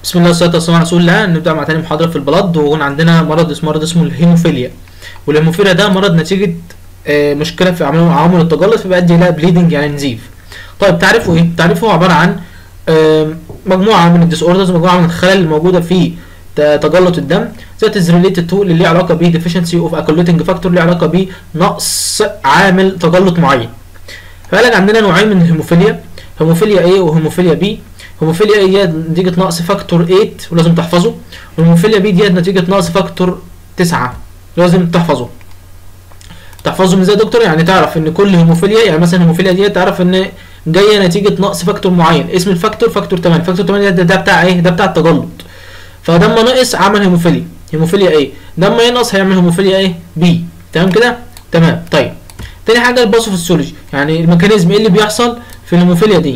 بسم الله والصلاه والسلام على رسول الله نبدا مع تاني محاضره في البلد وهنا عندنا مرض اسمه مرض اسمه الهيموفيليا والهيموفيليا ده مرض نتيجه آه، مشكله في عمل عوامل التجلط فبيؤدي الى بليدنج يعني نزيف طيب تعرفوا ايه تعرفوا عباره عن آم، مجموعه من الديس اوردرز مجموعه من الخلل الموجوده في ت- تجلط الدم ذات از ريليتد تو اللي ليه علاقه ب deficiency اوف اكوليتنج فاكتور ليه علاقه بنقص عامل تجلط معين فقال لك عندنا نوعين من الهيموفيليا هيموفيليا A وهيموفيليا B هيموفيليا A ديت نتيجة نقص فاكتور 8 ولازم تحفظه والهيموفيليا B ديت نتيجة نقص فاكتور 9 لازم تحفظه تحفظهم ازاي يا دكتور يعني تعرف ان كل هيموفيليا يعني مثلا الهيموفيليا ديت تعرف ان جايه نتيجه نقص فاكتور معين اسم الفاكتور فاكتور 8 فاكتور 8 ده, ده بتاع ايه ده بتاع التجلط فلما نقص عمل هيموفيليا هيموفيليا A لما ينقص هيعمل هيموفيليا ايه B تمام كده تمام طيب تاني حاجه الباثوفيسيولوجي يعني الميكانيزم ايه اللي بيحصل في الهيموفيليا دي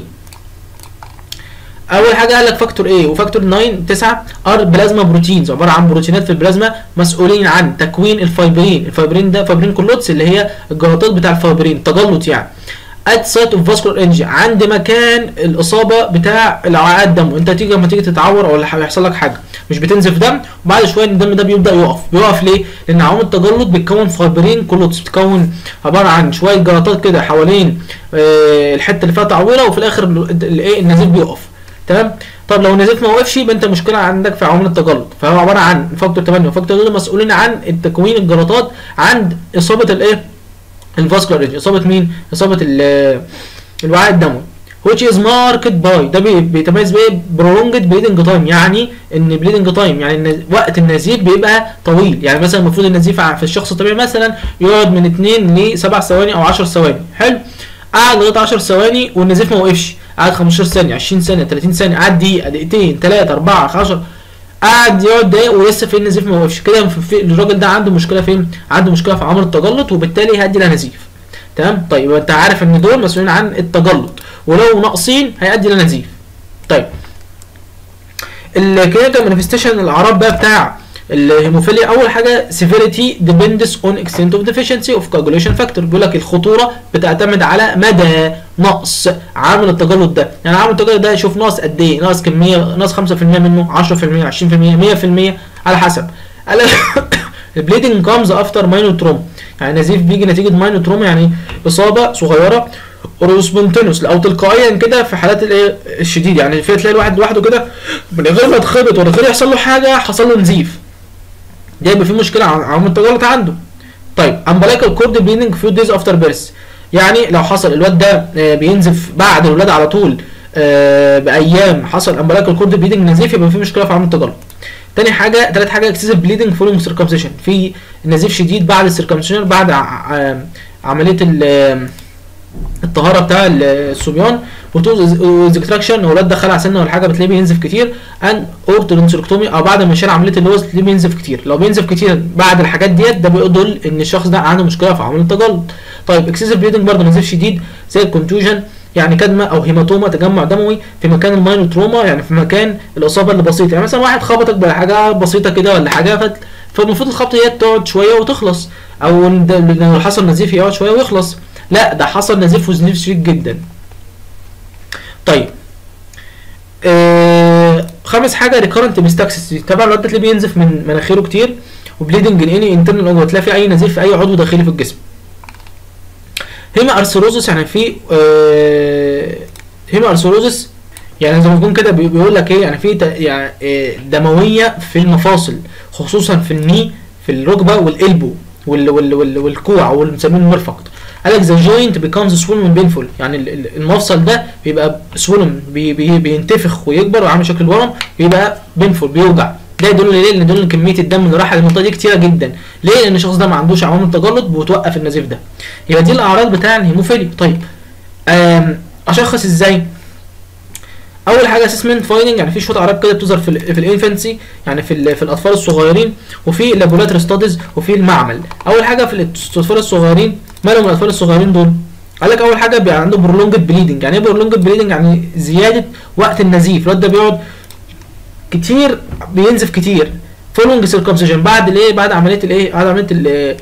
اول حاجه قال لك فاكتور A وفاكتور 9 9 ار بلازما بروتينز عباره عن بروتينات في البلازما مسؤولين عن تكوين الفايبرين الفايبرين ده فايبرين كلوتس اللي هي الجلطات بتاع الفايبرين تجلط يعني ات سايت اوف فاسكولار انجي عند مكان الاصابه بتاع الوعاء الدم انت تيجي لما تيجي تتعور او يحصل لك حاجه مش بتنزف دم وبعد شويه الدم ده بيبدا يقف بيقف ليه لان عوامل التجلط بتكون فايبرين كلوتس بتكون عباره عن شويه جلطات كده حوالين آه، الحته اللي فيها تعويره وفي الاخر ال- الايه النزيف بيقف تمام طب لو النزيف ما وقفش يبقى انت مشكله عندك في عوامل التجلط فهو عباره عن فاكتور 8 وفاكتور دول مسؤولين عن التكوين الجلطات عند اصابه الايه الفاسكولار انجري اصابه مين اصابه ال- الوعاء الدموي which is marked by ده بي- بيتميز بايه prolonged bleeding time يعني ان bleeding time يعني ان وقت النزيف بيبقى طويل يعني مثلا المفروض النزيف ع- في الشخص الطبيعي مثلا يقعد من 2 ل 7 ثواني او 10 ثواني حلو قعد لغايه 10 ثواني والنزيف ما وقفش قعد 15 ثانيه 20 ثانيه 30 ثانيه قعد دقيقه دقيقتين 3 4 10 قعد يقعد دقايق ولسه في النزيف ما وقفش كده في- في- الراجل ده عنده مشكله فين؟ عنده مشكله في عمل التجلط وبالتالي هيؤدي الى نزيف تمام طيب يبقى انت عارف ان دول مسؤولين عن التجلط ولو ناقصين هيؤدي الى نزيف طيب الكلينيكال مانيفستيشن الاعراض بقى بتاع الهيموفيليا اول حاجه سيفيريتي ديبندس اون اكستنت اوف ديفيشنسي اوف كاجوليشن فاكتور بيقول لك الخطوره بتعتمد على مدى نقص عامل التجلط ده يعني عامل التجلط ده شوف ناقص قد ايه ناقص كميه ناقص 5% منه 10% 20% 100% على حسب قال البليدنج كامز افتر ماينو تروما يعني نزيف بيجي نتيجه ماينو تروما يعني اصابه صغيره سبونتينوس او تلقائيا كده في حالات الايه الشديد يعني في تلاقي الواحد لوحده كده من غير ما يتخبط ولا غير يحصل له حاجه حصل له نزيف ده يبقى في مشكله عن عوامل التجلط عنده طيب امبلايكال كورد بليدنج فيو دايز افتر بيرث يعني لو حصل الواد ده آه، بينزف بعد الولاده على طول آه، بايام حصل امبلايكال كورد بليدنج نزيف يبقى في مشكله في عوامل التجلط تاني حاجه تالت حاجه اكسسيف بليدنج فولوينج سيركمسيشن في نزيف شديد بعد السيركمسيشن بعد ع- ع- عمليه ال- الطهاره بتاع ال- الصبيان وتوز اكستراكشن ولاد دخل على سنه ولا حاجه بتلاقيه بينزف كتير ان اورتودونسكتومي او بعد ما يشيل عمليه اللوز تلاقيه بينزف كتير لو بينزف كتير بعد الحاجات ديت ده بيدل ان الشخص ده عنده مشكله في عمليه التجلط طيب اكسسيف بليدنج برضه نزيف شديد زي الكونتوجن يعني كدمه او هيماتوما تجمع دموي في مكان الماينو تروما يعني في مكان الاصابه اللي بسيطه يعني مثلا واحد خبطك بحاجه بسيطه كده ولا حاجه فت- فالمفروض الخبطه ديت تقعد شويه وتخلص او إن ده- لو حصل نزيف يقعد شويه ويخلص لا ده حصل نزيف ونزيف شديد جدا طيب آه خامس حاجه ريكارنت ميستاكسس طبعا الواد ده تلاقيه بينزف من مناخيره كتير وبليدنج ان اني انترنال اورجن تلاقي في اي نزيف في اي عضو داخلي في الجسم هيما ارثروزس يعني في آه هيما ارثروزس يعني زي ما يكون كده بي- بيقول لك ايه يعني في ت- يعني آه، دمويه في المفاصل خصوصا في الني في الركبه والقلبو وال وال وال والكوع واللي بنسميه المرفق قال لك ذا جوينت بيكامز سويلن بينفول يعني ال- ال- المفصل ده بيبقى سويلن بي بي بينتفخ ويكبر وعامل شكل ورم بيبقى بينفول بيوجع ده يدل ليه؟ لان يدل ان كميه الدم اللي رايحه للمنطقه دي كتيره جدا ليه؟ لان الشخص ده ما عندوش عوامل تجلط بتوقف النزيف ده يبقى دي الاعراض بتاع الهيموفيليا طيب آم، اشخص ازاي؟ اول حاجه اسسمنت فايندنج يعني في شويه اعراض كده بتظهر في ال في الانفانسي يعني في ال في الاطفال الصغيرين وفي اللابوراتوري ستاديز وفي المعمل اول حاجه في الاطفال الصغيرين مالهم الاطفال الصغيرين دول قال لك اول حاجه بيبقى عنده برولونجد بليدنج يعني ايه برولونجد بليدنج يعني زياده وقت النزيف الواد ده بيقعد كتير بينزف كتير فولونج سيركمسيشن بعد الايه بعد عمليه الايه بعد عمليه ال-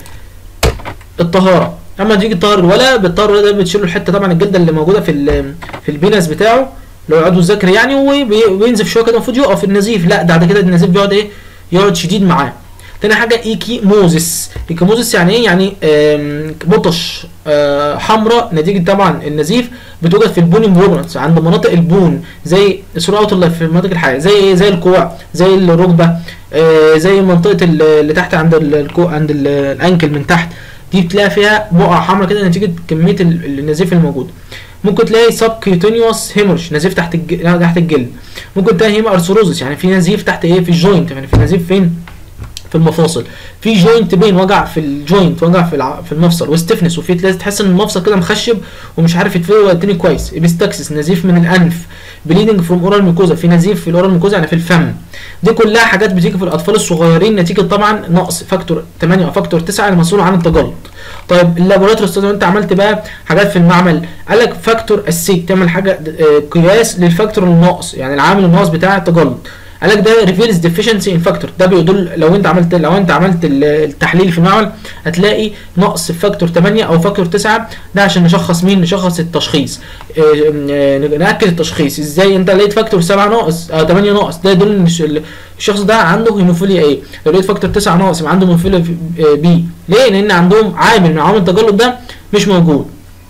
الطهاره اما تيجي تطهر الولد بتطهر الولد ده بتشيل له الحته طبعا الجلده اللي موجوده في ال- في البينس بتاعه اللي هو عضو الذكر يعني وبي- وبينزف شويه كده المفروض يقف النزيف لا ده بعد كده النزيف بيقعد ايه يقعد شديد معاه تاني حاجه ايكيموزيس ايكيموزيس يعني ايه يعني آم، بطش آه، حمراء نتيجه طبعا النزيف بتوجد في البون امبروبرنس عند مناطق البون زي ثرو اوت في مناطق الحياه زي ايه زي الكوع زي الركبه آه، زي منطقه ال- اللي تحت عند ال- الكوع عند ال- الانكل من تحت دي بتلاقي فيها بقع حمراء كده نتيجه كميه ال- النزيف الموجود ممكن تلاقي سب كيوتينيوس هيمورش نزيف تحت الج... لا، تحت الجلد ممكن تلاقي هيما ارثروزس يعني في نزيف تحت ايه في الجوينت يعني في نزيف فين في المفاصل في جوينت بين وجع في الجوينت وجع في الع... في المفصل وستفنس وفي تلاقي تحس ان المفصل كده مخشب ومش عارف يتفرد ولا الدنيا كويس ابيستاكسس نزيف من الانف بليدنج فروم اورال ميكوزا في نزيف في الاورال ميكوزا يعني في الفم دي كلها حاجات بتيجي في الاطفال الصغيرين نتيجه طبعا نقص فاكتور 8 او فاكتور 9 المسؤول عن التجلط طيب اللابوراتوري استاذ انت عملت بقى حاجات في المعمل قال لك فاكتور السيك تعمل حاجه آه، قياس للفاكتور الناقص يعني العامل الناقص بتاع التجلط قال لك ده ريفيلز ديفيشنسي ان فاكتور ده بيدل لو انت عملت لو انت عملت ال- التحليل في المعمل هتلاقي نقص في فاكتور 8 او فاكتور 9 ده عشان نشخص مين نشخص التشخيص اه، اه، ناكد التشخيص ازاي انت لقيت فاكتور 7 ناقص او 8 ناقص ده يدل ان الش- الشخص ده عنده هيموفيليا ايه لو لقيت فاكتور 9 ناقص يبقى عنده هيموفيليا بي ليه لان عندهم عامل من عوامل التجلط ده مش موجود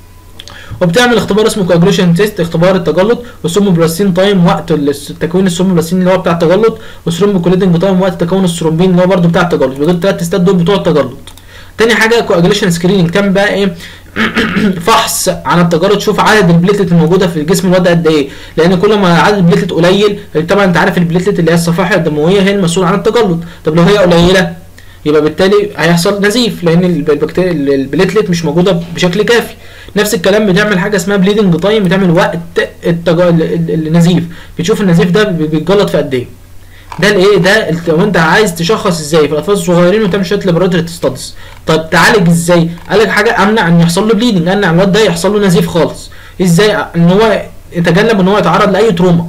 وبتعمل اختبار اسمه كاجلوشن تيست اختبار التجلط والسوموبلاستين تايم وقت الس- تكوين السوموبلاستين اللي هو بتاع التجلط والثرومبوكوليتنج تايم وقت تكون الثرومبين اللي هو برده بتاع التجلط دول الثلاث تيستات دول بتوع التجلط تاني حاجه كواجليشن سكريننج تعمل بقى ايه فحص عن التجلط شوف عدد البليتلت الموجوده في جسم الواد قد ايه لان كل ما عدد البليتلت قليل طبعا انت عارف البليتلت اللي هي الصفائح الدمويه هي المسؤوله عن التجلط طب لو هي قليله يبقى بالتالي هيحصل نزيف لان الب- البكتيريا البليتلت مش موجوده بشكل كافي نفس الكلام بتعمل حاجه اسمها بليدنج تايم بتعمل وقت التج... ال- ال- النزيف بتشوف النزيف ده بي- بيتجلط في قد ايه ده الايه ده الت- لو انت عايز تشخص ازاي في الاطفال الصغيرين وتعمل شويه لابوراتوري ستاديز طب تعالج ازاي قال لك حاجه امنع ان يحصل له بليدنج امنع الواد ده يحصل له نزيف خالص ازاي ان هو يتجنب ان هو يتعرض لاي تروما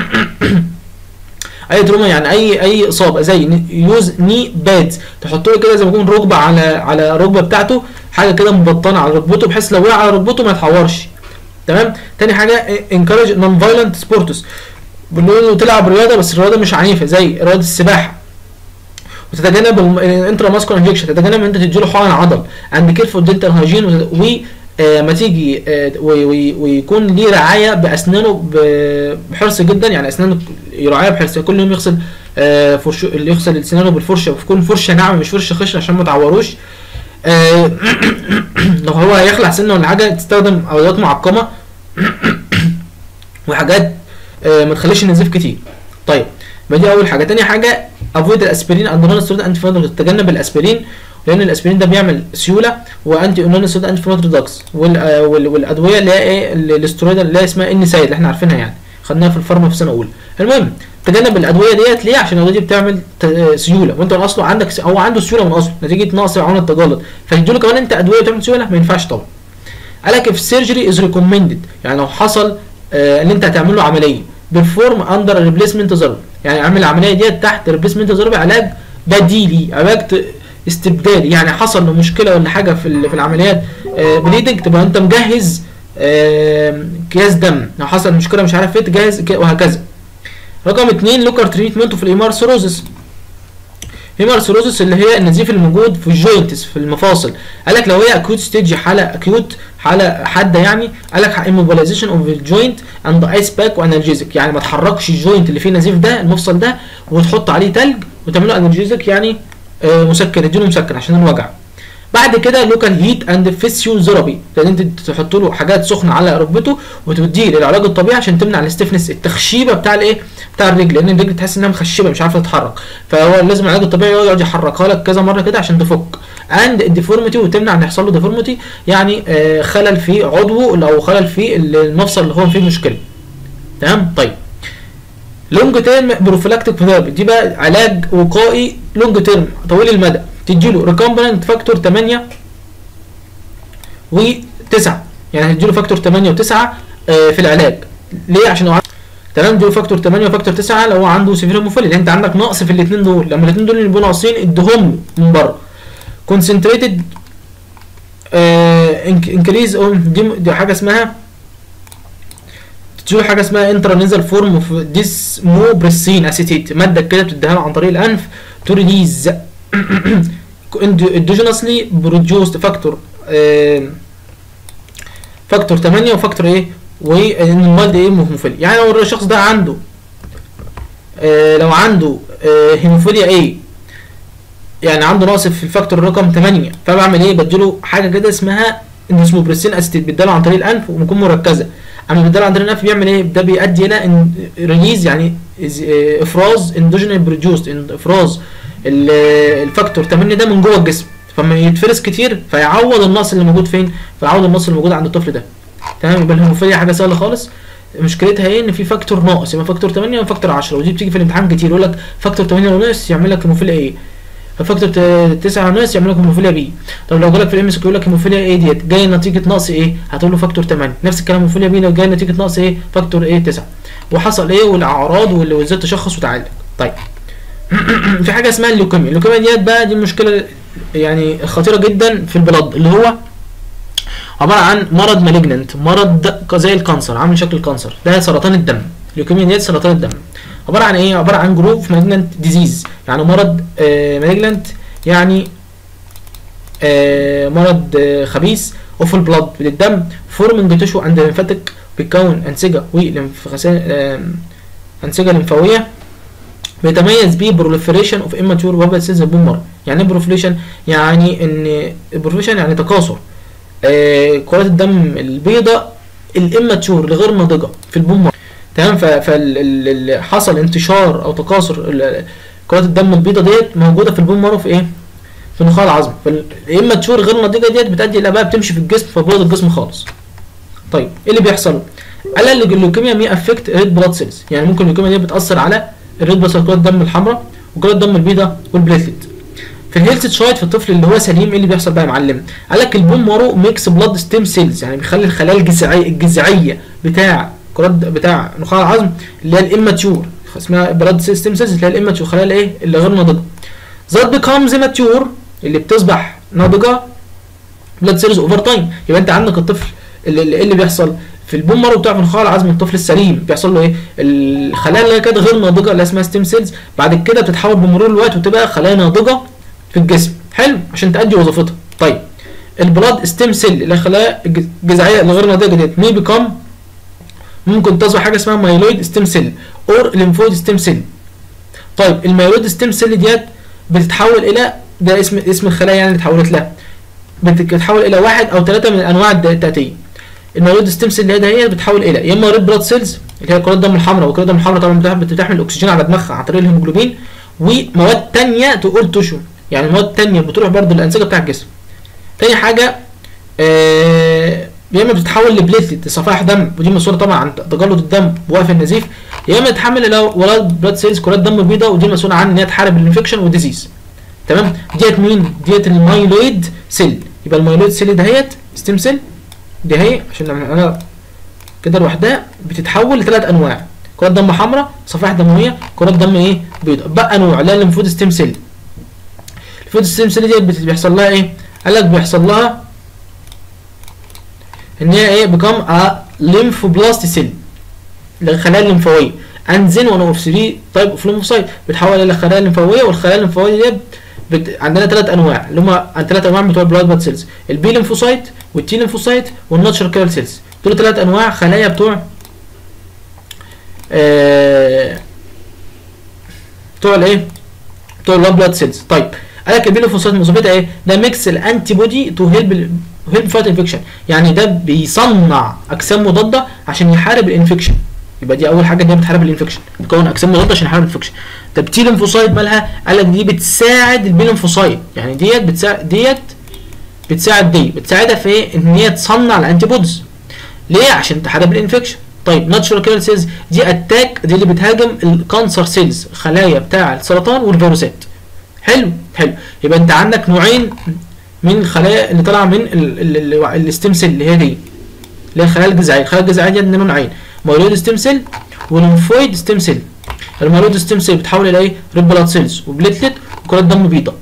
اي تروما يعني اي اي اصابه زي ن- يوز ني بادز تحط له كده زي ما يكون ركبه على على الركبه بتاعته حاجه كده مبطنه على ركبته بحيث لو وقع على ركبته ما يتحورش تمام تاني حاجه انكارج نون فايلنت سبورتس بنقول له تلعب رياضه بس الرياضه مش عنيفه زي رياضه السباحه وتتجنب الانترا ماسكولار انجكشن تتجنب ان انت تديله حقن عضل عند كيرفول دنتال هايجين و آه، ما تيجي آه، وي- وي- ويكون ليه رعايه باسنانه ب- بحرص جدا يعني اسنانه يراعيها بحرص كل يوم يغسل آه، فرش اللي يغسل اسنانه بالفرشه وتكون فرشه ناعمه مش فرشه خشن عشان ما تعوروش آه، لو هو هيخلع سنه ولا حاجه تستخدم ادوات معقمه وحاجات آه، ما تخليش النزيف كتير طيب يبقى دي اول حاجه تاني حاجه افويد الاسبرين اند نون ستيرويد انتي فلاتر تتجنب الاسبرين لان الاسبرين ده بيعمل سيوله وانتي نون ستيرويد انتي فلاتر دراجز والادويه اللي هي ايه ال- الاسترويد اللي هي اسمها ان سايد اللي احنا عارفينها يعني خدناها في الفارما في سنه اولى المهم تجنب الادويه ديت ليه عشان الادويه دي بتعمل ت- آه، سيوله وانت من اصله عندك س- هو عنده سيوله من اصله نتيجه نقص عون التجلط فتديله كمان انت ادويه بتعمل سيوله ما ينفعش طبعا قالك if surgery is recommended يعني لو حصل آه ان انت هتعمل له عمليه perform under replacement therapy يعني اعمل العمليه ديت تحت replacement therapy علاج بديلي علاج ت- استبدالي يعني حصل له مشكله ولا حاجه في ال- في العمليات آه بليدنج تبقى انت مجهز آه اكياس دم لو حصل مشكله مش عارف ايه تجهز ك- وهكذا رقم اتنين لوكر تريتمنت في الامار سيروزس هيمار سيروزس اللي هي النزيف الموجود في الجوينتس في المفاصل قال لك لو هي اكيوت ستيج حاله اكيوت حاله حاده يعني قال لك immobilization اوف الجوينت اند ايس باك وانالجيزك يعني ما تحركش الجوينت اللي فيه نزيف ده المفصل ده وتحط عليه تلج وتعمل له انالجيزك يعني آه مسكن اديله مسكن عشان الوجع بعد كده لوكال هيت اند فيسيوثيرابي لان انت تحط له حاجات سخنه على ركبته وتديه العلاج الطبيعي عشان تمنع الاستفنس التخشيبه بتاع الايه بتاع الرجل لان الرجل تحس انها مخشبه مش عارفه تتحرك فهو لازم العلاج الطبيعي يقعد يحركها لك كذا مره كده عشان تفك اند الديفورميتي وتمنع ان يحصل له ديفورميتي يعني آه خلل في عضوه او خلل في المفصل اللي هو فيه مشكله تمام طيب لونج تيرم بروفيلاكتيك ثيرابي دي بقى علاج وقائي لونج تيرم طويل المدى تديله ريكومبننت فاكتور 8 و9 يعني هتديله فاكتور 8 و9 آه في العلاج ليه عشان هو تمام دول فاكتور 8 وفاكتور 9 لو هو عنده سيفير هيموفيليا لان انت عندك نقص في الاثنين دول لما الاثنين دول يبقوا ناقصين اديهم من بره كونسنتريتد انكريز دي, دي حاجه اسمها بتديله حاجه اسمها انترانيزال فورم اوف ديسموبريسين اسيتيت ماده كده بتديها له عن طريق الانف تو ريليز اندوجينوسلي بروديوست فاكتور فاكتور 8 وفاكتور ايه والمالد ايه هيموفيليا يعني لو الشخص ده عنده آه لو عنده آه هيموفيليا ايه يعني عنده نقص في الفاكتور رقم 8 فبعمل ايه بديله حاجه كده اسمها اندوسموبريسين اسيتيت بتديله عن طريق الانف وبتكون مركزه اما بتديله عن طريق الانف بيعمل ايه ده بيؤدي الى ريليز يعني افراز اندوجينال بروديوست افراز الفاكتور 8 ده من جوه الجسم فما يتفرز كتير فيعوض النقص اللي موجود فين فيعوض النقص اللي موجود عند الطفل ده تمام يبقى الهيموفيليا حاجه سهله خالص مشكلتها ايه ان في فاكتور ناقص يبقى فاكتور 8 وفاكتور 10 ودي بتيجي في الامتحان كتير يقول لك فاكتور 8 وناقص يعمل لك هيموفيليا ايه ففاكتور 9 وناقص يعمل لك هيموفيليا بي طب لو جالك في الام اس يقول لك هيموفيليا ايه ديت جاي نتيجه نقص ايه هتقول له فاكتور 8 نفس الكلام هيموفيليا بي لو جاي نتيجه نقص ايه فاكتور ايه 9 وحصل ايه والاعراض وازاي تشخص وتعالج طيب في حاجه اسمها اللوكيميا اللوكيميا ديت بقى دي المشكله يعني خطيره جدا في البلد اللي هو عباره عن مرض مالجننت مرض زي الكانسر عامل شكل الكانسر ده سرطان الدم اللوكيميا ديت سرطان الدم عباره عن ايه عباره عن جروب مالجننت ديزيز يعني مرض آه مالجننت يعني آه مرض آه خبيث اوف البلد للدم فورمنج تشو عند ليمفاتيك بيكون انسجه انسجه لمفاويه بيتميز بيه بروليفريشن اوف اماتيور وابل سيلز البون مارو يعني ايه بروليفريشن يعني ان بروليفريشن يعني تكاثر آه كرات الدم البيضاء الاماتيور الغير ناضجه في البون مارو تمام فحصل انتشار او تكاثر كرات الدم البيضاء ديت موجوده في البون مارو في ايه في النخاع العظمي فالاماتيور غير ناضجه ديت بتؤدي الى بقى بتمشي في الجسم فبيض الجسم خالص طيب ايه اللي بيحصل قال ان اللوكيميا مي افكت ريد بلاد سيلز يعني ممكن اللوكيميا دي بتاثر على الريد بلاد كرات الدم الحمراء وكرات الدم البيضاء والبليتلت في الهيلث تشايت في الطفل اللي هو سليم ايه اللي بيحصل بقى يا معلم قال لك البون مارو ميكس بلاد ستيم سيلز يعني بيخلي الخلايا الجذعيه الجذعيه بتاع كرات بتاع نخاع العظم اللي هي الاماتيور اسمها بلاد ستيم سيلز اللي هي الاماتيور الخلايا الايه اللي غير ناضجه ذات بيكامز ماتيور اللي بتصبح ناضجه بلاد سيلز اوفر تايم يبقى انت عندك الطفل اللي, اللي, اللي بيحصل في البون مارو بتاع النخاع العظمي الطفل السليم بيحصل له ايه الخلايا اللي كانت غير ناضجه اللي اسمها ستيم سيلز بعد كده بتتحول بمرور الوقت وتبقى خلايا ناضجه في الجسم حلو عشان تأدي وظيفتها طيب البلاد ستيم سيل اللي هي الخلايا الجذعيه اللي غير ناضجه ديت مي بيكم ممكن تصبح حاجه اسمها مايلويد ستيم سيل اور ليمفويد ستيم سيل طيب المايلويد ستيم سيل ديت بتتحول الى ده اسم اسم الخلايا يعني اللي اتحولت لها بتتحول الى واحد او ثلاثه من انواع التاتيه المايلويد ستيم سيل اللي هي ديت بتتحول الى يا اما ريد بلاد سيلز اللي هي كرات الدم الحمراء وكرات الدم الحمراء طبعا بتحمل اكسجين على دماغها عن طريق الهيموجلوبين ومواد ثانيه تقول تشو يعني مواد تانية بتروح برضو للأنسجة بتاع الجسم تاني حاجة آه يا اما بتتحول لبليتلت صفائح دم ودي مسؤوله طبعا عن تجلط الدم بوقف النزيف يا اما تتحمل الى ولاد بلاد سيلز كرات دم بيضاء ودي مسؤوله عن ان هي تحارب الانفكشن والديزيز تمام ديت مين ديت المايلويد سيل يبقى المايلويد سيل دهيت ستيم سيل دي هي عشان لما انا كده لوحدها بتتحول لثلاث انواع كرات دم حمراء صفائح دمويه كرات دم ايه بيضاء بقى نوع اللي هي الليمفود ستيم سيل الفود ستيم سيل ديت بيحصل لها ايه؟ قال لك بيحصل لها ان هي ايه بيكم ا ليمفوبلاست سيل الخلايا الليمفاويه and then one of three type of lymphocyte بتحول الى خلايا ليمفاويه والخلايا الليمفاويه ديت بت... عندنا ثلاث انواع اللي هم ثلاث انواع بتوع البلاد بلاد سيلز البي ليمفوسايت والتي ليمفوسايت والناتشرال كيلر سيلز دول ثلاث انواع خلايا بتوع آه... بتوع الايه؟ بتوع البلاد بلاد سيلز طيب قال لك البيلوفوسفات وظيفتها ايه؟ ده ميكس الانتي بودي تو هيلب هيلب فايت انفكشن يعني ده بيصنع اجسام مضاده عشان يحارب الانفكشن يبقى دي اول حاجه ان هي بتحارب الانفكشن بتكون اجسام مضاده عشان يحارب الانفكشن طب تي ليمفوسايت مالها؟ قال لك دي بتساعد البي ليمفوسايت يعني ديت بتساعد ديت بتساعد دي بتساعدها في ايه؟ ان هي تصنع الانتي بوديز ليه؟ عشان تحارب الانفكشن طيب ناتشورال كيلر سيلز دي اتاك دي اللي بتهاجم الكانسر سيلز الخلايا بتاع السرطان والفيروسات حلو حلو يبقى انت عندك نوعين من الخلايا اللي طالعه من الستيم سيل اللي هي دي اللي هي الخلايا الجذعيه الخلايا الجذعيه دي عندنا نوعين مايلويد ستيم سيل وليمفويد ستيم سيل المايلويد ستيم سيل بتحول الى ايه ريد بلاد سيلز وبليتلت وكرات دم بيضاء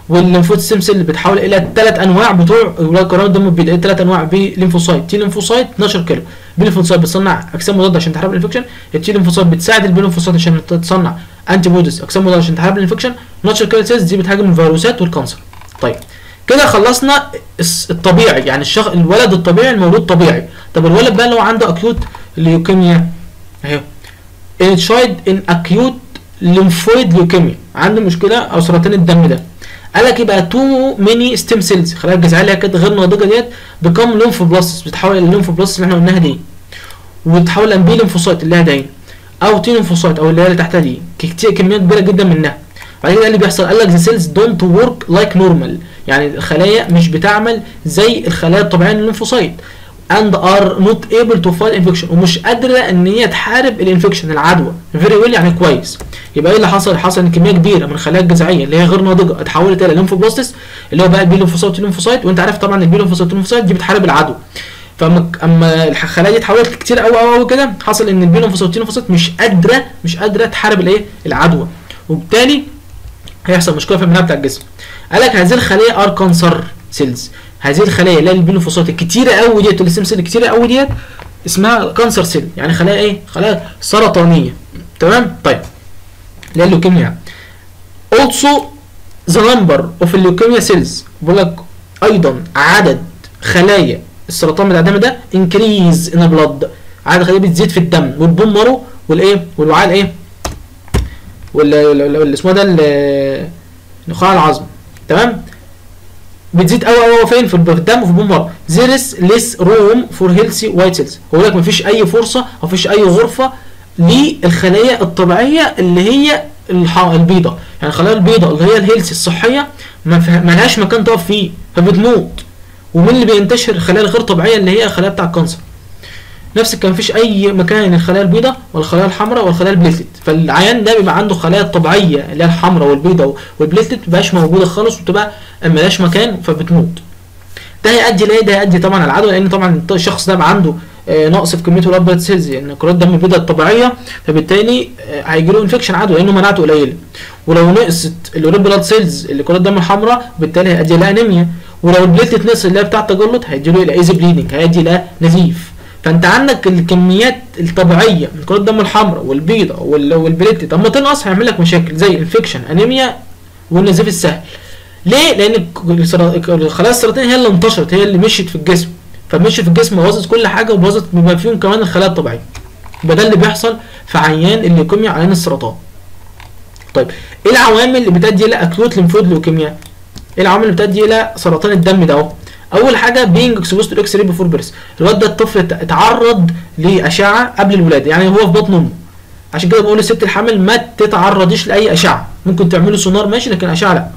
والليمفوت ستيم سيل بتحول الى الثلاث انواع بتوع ولاد كرات الدم البيضاء ثلاث انواع بي ليمفوسايت تي ليمفوسايت 12 كيلو بي ليمفوسايت بتصنع اجسام مضاده عشان تحارب الانفكشن التي ليمفوسايت بتساعد البي ليمفوسايت عشان تصنع انتي بوديز اجسام مضاده عشان تحارب الانفكشن 12 كيلو سيلز دي بتهاجم الفيروسات والكانسر طيب كده خلصنا الس- الطبيعي يعني الشخص الولد الطبيعي المولود طبيعي طب الولد بقى اللي هو عنده اكيوت ليوكيميا اهي a child in acute lymphoid leukemia عنده مشكله او سرطان الدم ده قال لك يبقى تو ميني ستيم سيلز خلايا الجذعيه اللي هي كانت غير ناضجه ديت بكم ليمفوبلاستس بتتحول الى الليمفوبلاستس اللي احنا قلناها دي وتتحول لامبي ليمفوسايت اللي هي دي او تي ليمفوسايت او اللي هي اللي تحتها دي كتير كميه كبيره جدا منها بعد كده إيه اللي بيحصل قال لك the cells don't work like normal يعني الخلايا مش بتعمل زي الخلايا الطبيعيه للليمفوسايت and are not able to fight infection ومش قادره ان هي تحارب الانفكشن العدوى very well يعني كويس يبقى ايه اللي حصل حصل ان كميه كبيره من الخلايا الجذعيه اللي هي غير ناضجه اتحولت الى ليمفوبلاستس اللي هو بقى البي ليمفوسايت والليمفوسايت وانت عارف طبعا البي ليمفوسايت والليمفوسايت دي بتحارب العدوى فاما اما الخلايا دي اتحولت كتير قوي قوي قوي كده حصل ان البي ليمفوسايت والليمفوسايت مش قادره مش قادره تحارب الايه العدوى وبالتالي هيحصل مشكله في المناعه بتاع الجسم قال لك هذه الخليه ار كانسر سيلز هذه الخلايا اللي هي البيلوفوسات الكتيره قوي ديت والسيم سيل الكتيره قوي ديت اسمها كانسر سيل يعني خلايا ايه خلايا سرطانيه تمام طيب اللي هي اللوكيميا يعني. also the number of leukemia cells بقول لك ايضا عدد خلايا السرطان بتاع الدم ده increase in the blood عدد الخلايا بتزيد في الدم والبون مارو والايه والوعاء الايه واللي اسمه ده ال- نخاع العظم تمام بتزيد قوي قوي فين في الدم وفي البون مارو there is less room for healthy white cells هو لك مفيش اي فرصه او مفيش اي غرفه للخلايا الطبيعيه اللي هي الح- البيضاء يعني الخلايا البيضاء اللي هي الهيلثي الصحيه ما فيها- ما لهاش مكان تقف فيه فبتموت ومين اللي بينتشر الخلايا الغير طبيعيه اللي هي الخلايا بتاع الكانسر نفس الكلام مفيش اي مكان للخلايا البيضاء والخلايا الحمراء والخلايا البليتلت فالعيان ده بيبقى عنده خلايا طبيعيه اللي هي الحمراء والبيضاء والبليتلت مبقاش موجوده خالص وتبقى ملهاش مكان فبتموت ده هيؤدي لايه ده هيؤدي طبعا العدوى لان طبعا الشخص ده بقى عنده آه، نقص في كميه الريد بلاد سيلز يعني كرات الدم البيضاء الطبيعيه فبالتالي آه، هيجي له انفكشن عدوى لانه مناعته قليله ولو نقصت الريد بلاد سيلز اللي كرات الدم الحمراء بالتالي هيؤدي لها انيميا ولو البليتلت نقص اللي هي بتاع التجلط هيدي له الى ايزي بليدنج هيؤدي الى نزيف فانت عندك الكميات الطبيعيه من كرات الدم الحمراء والبيضاء وال- والبليتلت اما تنقص هيعمل لك مشاكل زي انفكشن انيميا والنزيف السهل ليه؟ لان الك- السرا- الخلايا السرطانيه هي اللي انتشرت هي اللي مشيت في الجسم فمشيت في الجسم بوظت كل حاجه وبوظت بما فيهم كمان الخلايا الطبيعيه يبقى ده اللي بيحصل في عيان الليوكيميا عيان السرطان طيب ايه العوامل اللي بتؤدي الى اكيوت ليمفويد ليوكيميا ايه العوامل اللي بتؤدي الى سرطان الدم ده اهو اول حاجه بينج اكسبوست تو اكس راي بيفور بيرث الواد ده الطفل ات- اتعرض لاشعه قبل الولاده يعني هو في بطن امه عشان كده بقول للست الحامل ما تتعرضيش لاي اشعه ممكن تعملي سونار ماشي لكن اشعه لا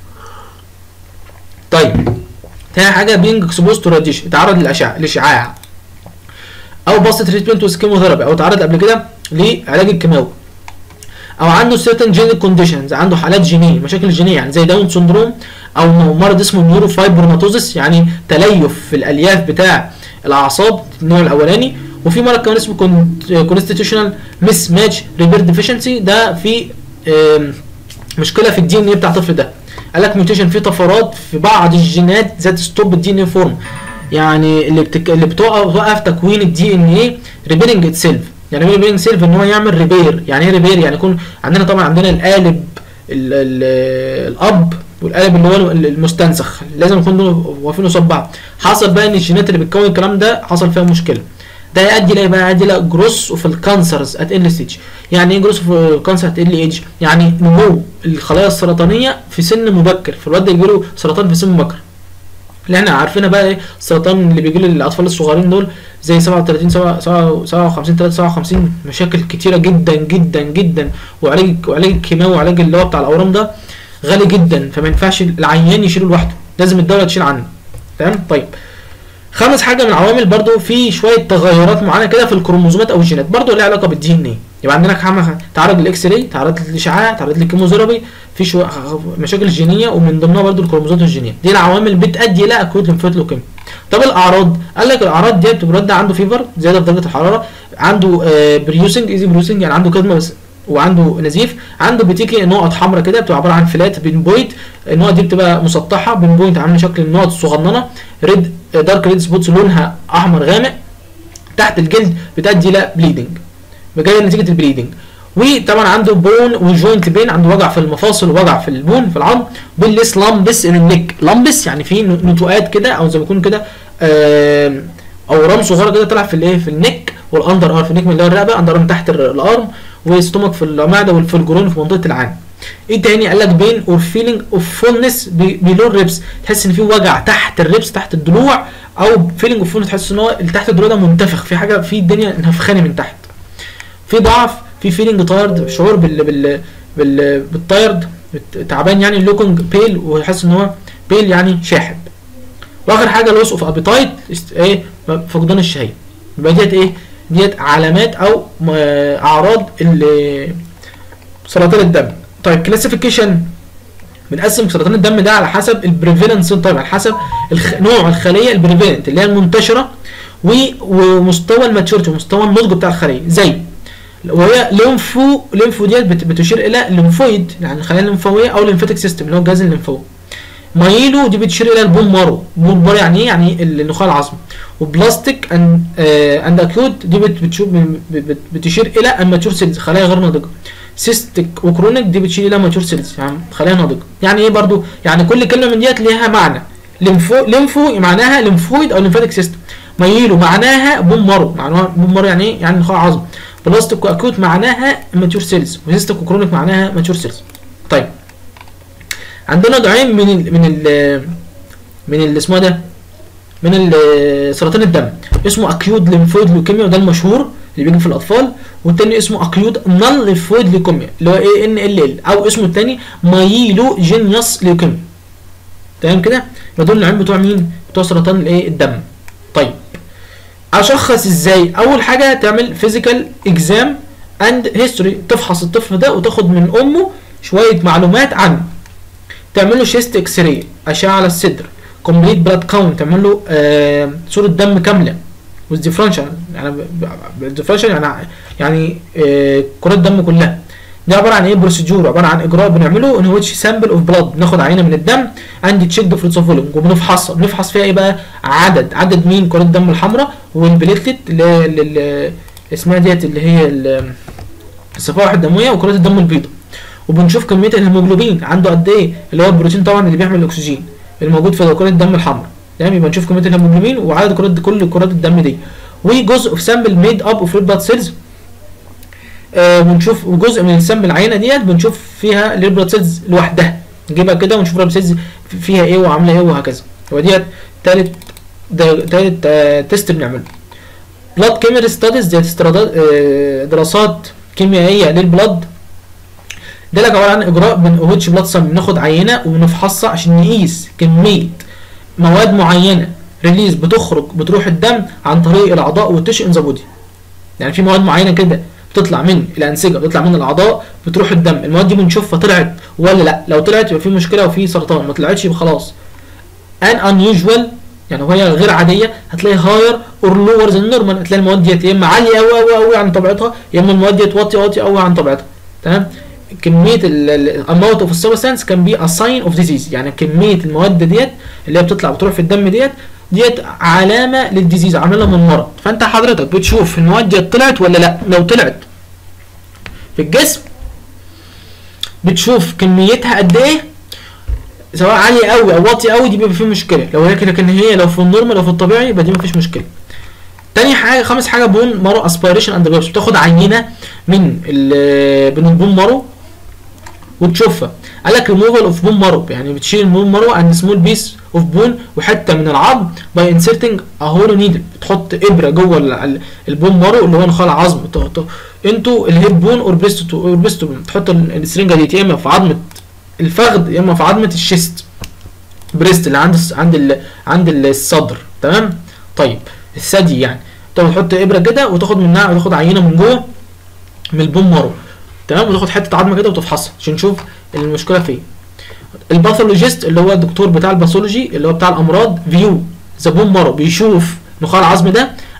طيب تاني حاجه بينج اكسبوست تو راديشن اتعرض للاشعه الاشعاع او باست تريتمنت وسكيموثيرابي او اتعرض قبل كده لعلاج الكيماوي او عنده certain genetic conditions عنده حالات جينيه مشاكل جينيه يعني زي داون سندروم او مرض اسمه نيوروفايبرماتوزس يعني تليف في الالياف بتاع الاعصاب النوع الاولاني وفي مرض كمان اسمه كونستيتيوشنال مس ماتش ريبير ديفيشنسي ده في آم، مشكله في الدي ان ايه بتاع الطفل ده قال لك ميوتيشن في طفرات في بعض الجينات ذات ستوب الدي ان اي فورم يعني اللي بتك... اللي بتوقف بتوقف تكوين الدي ان ايه ريبيرنج اتسيلف يعني ايه ريبيرنج سيلف ان هو يعمل ريبير يعني ايه ريبير يعني يكون عندنا طبعا عندنا القالب ال... ال... الاب والقالب اللي هو المستنسخ لازم يكون دول واقفين قصاد بعض حصل بقى ان الجينات اللي بتكون الكلام ده حصل فيها مشكله ده يؤدي لايه بقى يؤدي الى جروس اوف الكانسرز ات ال ستيج يعني ايه جروس اوف الكانسر ات ال ايج يعني نمو الخلايا السرطانيه في سن مبكر فالواد ده يجيله سرطان في سن مبكر اللي احنا عارفينها بقى ايه السرطان اللي بيجي للاطفال الصغيرين دول زي 37 7 57 3 57 مشاكل كتيره جدا جدا جدا وعلاج وعلاج الكيماوي وعلاج اللي هو بتاع الاورام ده غالي جدا فما ينفعش العيان يشيله لوحده لازم الدوله تشيل عنه تمام طيب خامس حاجه من العوامل برضو في شويه تغيرات معينه كده في الكروموزومات او الجينات برضو ليها علاقه بالدي ان ايه يبقى عندنا حاجه تعرض للاكس راي تعرض للاشعاع تعرض للكيموثيرابي في شويه مشاكل جينيه ومن ضمنها برضو الكروموزومات الجينيه دي العوامل اللي بتؤدي الى اكوت ليمفويد لوكيميا طب الاعراض قال لك الاعراض دي بتبقى ده عنده فيفر زياده في درجه الحراره عنده بريوسنج ايزي بريوسنج يعني عنده كدمه بس وعنده نزيف عنده بتيجي نقط حمراء كده بتبقى عباره عن فلات بين بوينت النقط دي بتبقى مسطحه بين بوينت عامله شكل النقط الصغننه ريد دارك ريد سبوتس لونها احمر غامق تحت الجلد بتؤدي الى بليدنج جايه نتيجه البليدنج وطبعا عنده بون وجوينت بين عنده وجع في المفاصل ووجع في البون في العظم بالليس لامبس ان النك لامبس يعني في نتوءات كده او زي ما يكون كده آم، اورام صغيره كده طالعه في الايه في النك والاندر ار في النك من اللي هو الرقبه اندر ارم تحت ال- الارم وستومك في المعده وفي الجرون في منطقه العين ايه تاني قال لك بين اور فيلينج اوف فولنس بيلو الريبس تحس ان في وجع تحت الريبس تحت الضلوع او فيلينج اوف فولنس تحس ان هو اللي تحت الضلوع ده منتفخ في حاجه في الدنيا نفخاني من تحت في ضعف في فيلينج تايرد شعور بال بال بال بالتايرد تعبان يعني لوكينج بيل ويحس ان هو بيل يعني شاحب واخر حاجه لوس اوف ابيتايت ايه فقدان الشهيه يبقى ديت ايه ديت علامات او م- اعراض ال- سرطان الدم طيب كلاسيفيكيشن بنقسم سرطان الدم ده على حسب البريفالنس طيب على حسب الخ... نوع الخليه البريفالنت اللي هي المنتشره و... ومستوى الماتشورتي ومستوى النضج بتاع الخليه زي وهي ليمفو ليمفو ديت بت- بتشير الى الليمفويد يعني الخلايا الليمفاويه او الليمفاتيك سيستم اللي هو الجهاز الليمفاوي مايلو دي بتشير الى البون مارو البون مارو يعني ايه يعني النخاع العظمي وبلاستيك اند اند اكيوت دي بت- بتشوف بت- بت- بتشير الى اماتور سيلز خلايا غير ناضجه سيستيك وكرونيك دي بتشير الى ماتور سيلز يعني خلايا ناضجه يعني ايه برضو يعني كل كلمه من ديت ليها معنى ليمفو ليمفو معناها ليمفويد او ليمفاتيك سيستم مايلو معناها بون مارو معناها بون مارو يعني ايه يعني نخاع عظمي بلاستيك واكيوت معناها ماتور سيلز وسيستيك وكرونيك معناها ماتور سيلز طيب عندنا نوعين من ال من ال من اللي اسمه ده من ال- سرطان الدم اسمه اكيود ليمفويد ليوكيميا وده المشهور اللي بيجي في الاطفال والتاني اسمه اكيود نال ليمفويد ليوكيميا اللي هو اي ان ال ال او اسمه التاني مايلو جينيوس ليوكيميا تمام كده يبقى دول النوعين بتوع مين بتوع سرطان الايه الدم طيب اشخص ازاي اول حاجه تعمل فيزيكال اكزام اند هيستوري تفحص الطفل ده وتاخد من امه شويه معلومات عنه تعمل له شيست اكس راي اشعه على الصدر كومبليت بلاد كاونت تعمل له آه صوره دم كامله والديفرنشال يعني الديفرنشال يعني يعني آه كرات دم كلها دي عباره عن ايه بروسيجور عباره عن اجراء بنعمله ان ويتش سامبل اوف بلاد بناخد عينه من الدم عندي تشيك ديفرنس اوف فوليوم وبنفحصها بنفحص فيها ايه بقى عدد عدد مين كرات الدم الحمراء والبليتلت اللي هي اللي- اللي اسمها ديت اللي هي ال- الصفائح الدمويه وكرات الدم البيضاء وبنشوف كميه الهيموجلوبين عنده قد ايه اللي هو البروتين طبعا اللي بيحمل الاكسجين الموجود في كرات الدم الحمراء تمام يبقى نشوف كميه الهيموجلوبين وعدد كرات كل كرات الدم دي وجزء في سامبل ميد اب اوف ريد بلاد سيلز آه بنشوف جزء من السامبل العينه ديت بنشوف فيها الريد بلاد سيلز لوحدها نجيبها كده ونشوف الريد سيلز فيها ايه وعامله ايه وهكذا يبقى ديت تالت ده تالت آه تيست بنعمله بلاد كيميري ستاديز ديت استرادات آه دراسات كيميائيه للبلاد ده لك عباره عن اجراء من ويتش بلاد سم بناخد عينه وبنفحصها عشان نقيس كميه مواد معينه ريليز بتخرج بتروح الدم عن طريق الاعضاء والتش ان ذا بودي يعني في مواد معينه كده بتطلع من الانسجه بتطلع من الاعضاء بتروح الدم المواد دي بنشوفها طلعت ولا لا لو طلعت يبقى في مشكله وفي سرطان ما طلعتش يبقى خلاص ان unusual يعني وهي غير عاديه هتلاقي هاير اور لور ذان نورمال هتلاقي المواد ديت يا اما عاليه قوي قوي قوي عن طبيعتها يا اما المواد ديت واطيه واطيه قوي عن طبيعتها تمام كميه الاماونت اوف السبستانس كان بي ا ساين اوف ديزيز يعني كميه المواد ديت اللي هي بتطلع بتروح في الدم ديت ديت علامه للديزيز علامه من مرض فانت حضرتك بتشوف المواد ديت طلعت ولا لا لو طلعت في الجسم بتشوف كميتها قد ايه سواء عاليه قوي او واطيه قوي دي بيبقى فيه مشكله لو هي كده لكن هي لو في النورمال او في الطبيعي يبقى دي مفيش مشكله تاني حاجه خامس حاجه بون مارو اسبيريشن اند بيبس بتاخد عينه من ال من البون مارو وتشوفها قال لك ريموفال اوف بون مارو يعني بتشيل البون مارو اند سمول بيس اوف بون وحته من العظم باي انسرتنج ا هولو نيدل بتحط ابره جوه ال- ال- البون مارو اللي هو نخاع العظم ت- ت- انتوا الهيب بون اور بريستو اور بريستو تحط ال- السرنجه دي يا اما في عظمه الفخذ يا اما في عظمه الشيست بريست اللي عند الس- عند ال... عند الصدر تمام طيب الثدي يعني تاخد تحط ابره كده وتاخد منها وتاخد عينه من جوه من البون مارو تمام وتاخد حته عظمه كده وتفحصها عشان نشوف المشكله فين الباثولوجيست اللي هو الدكتور بتاع الباثولوجي اللي هو بتاع الامراض فيو ذا بون مارو بيشوف نخاع العظم ده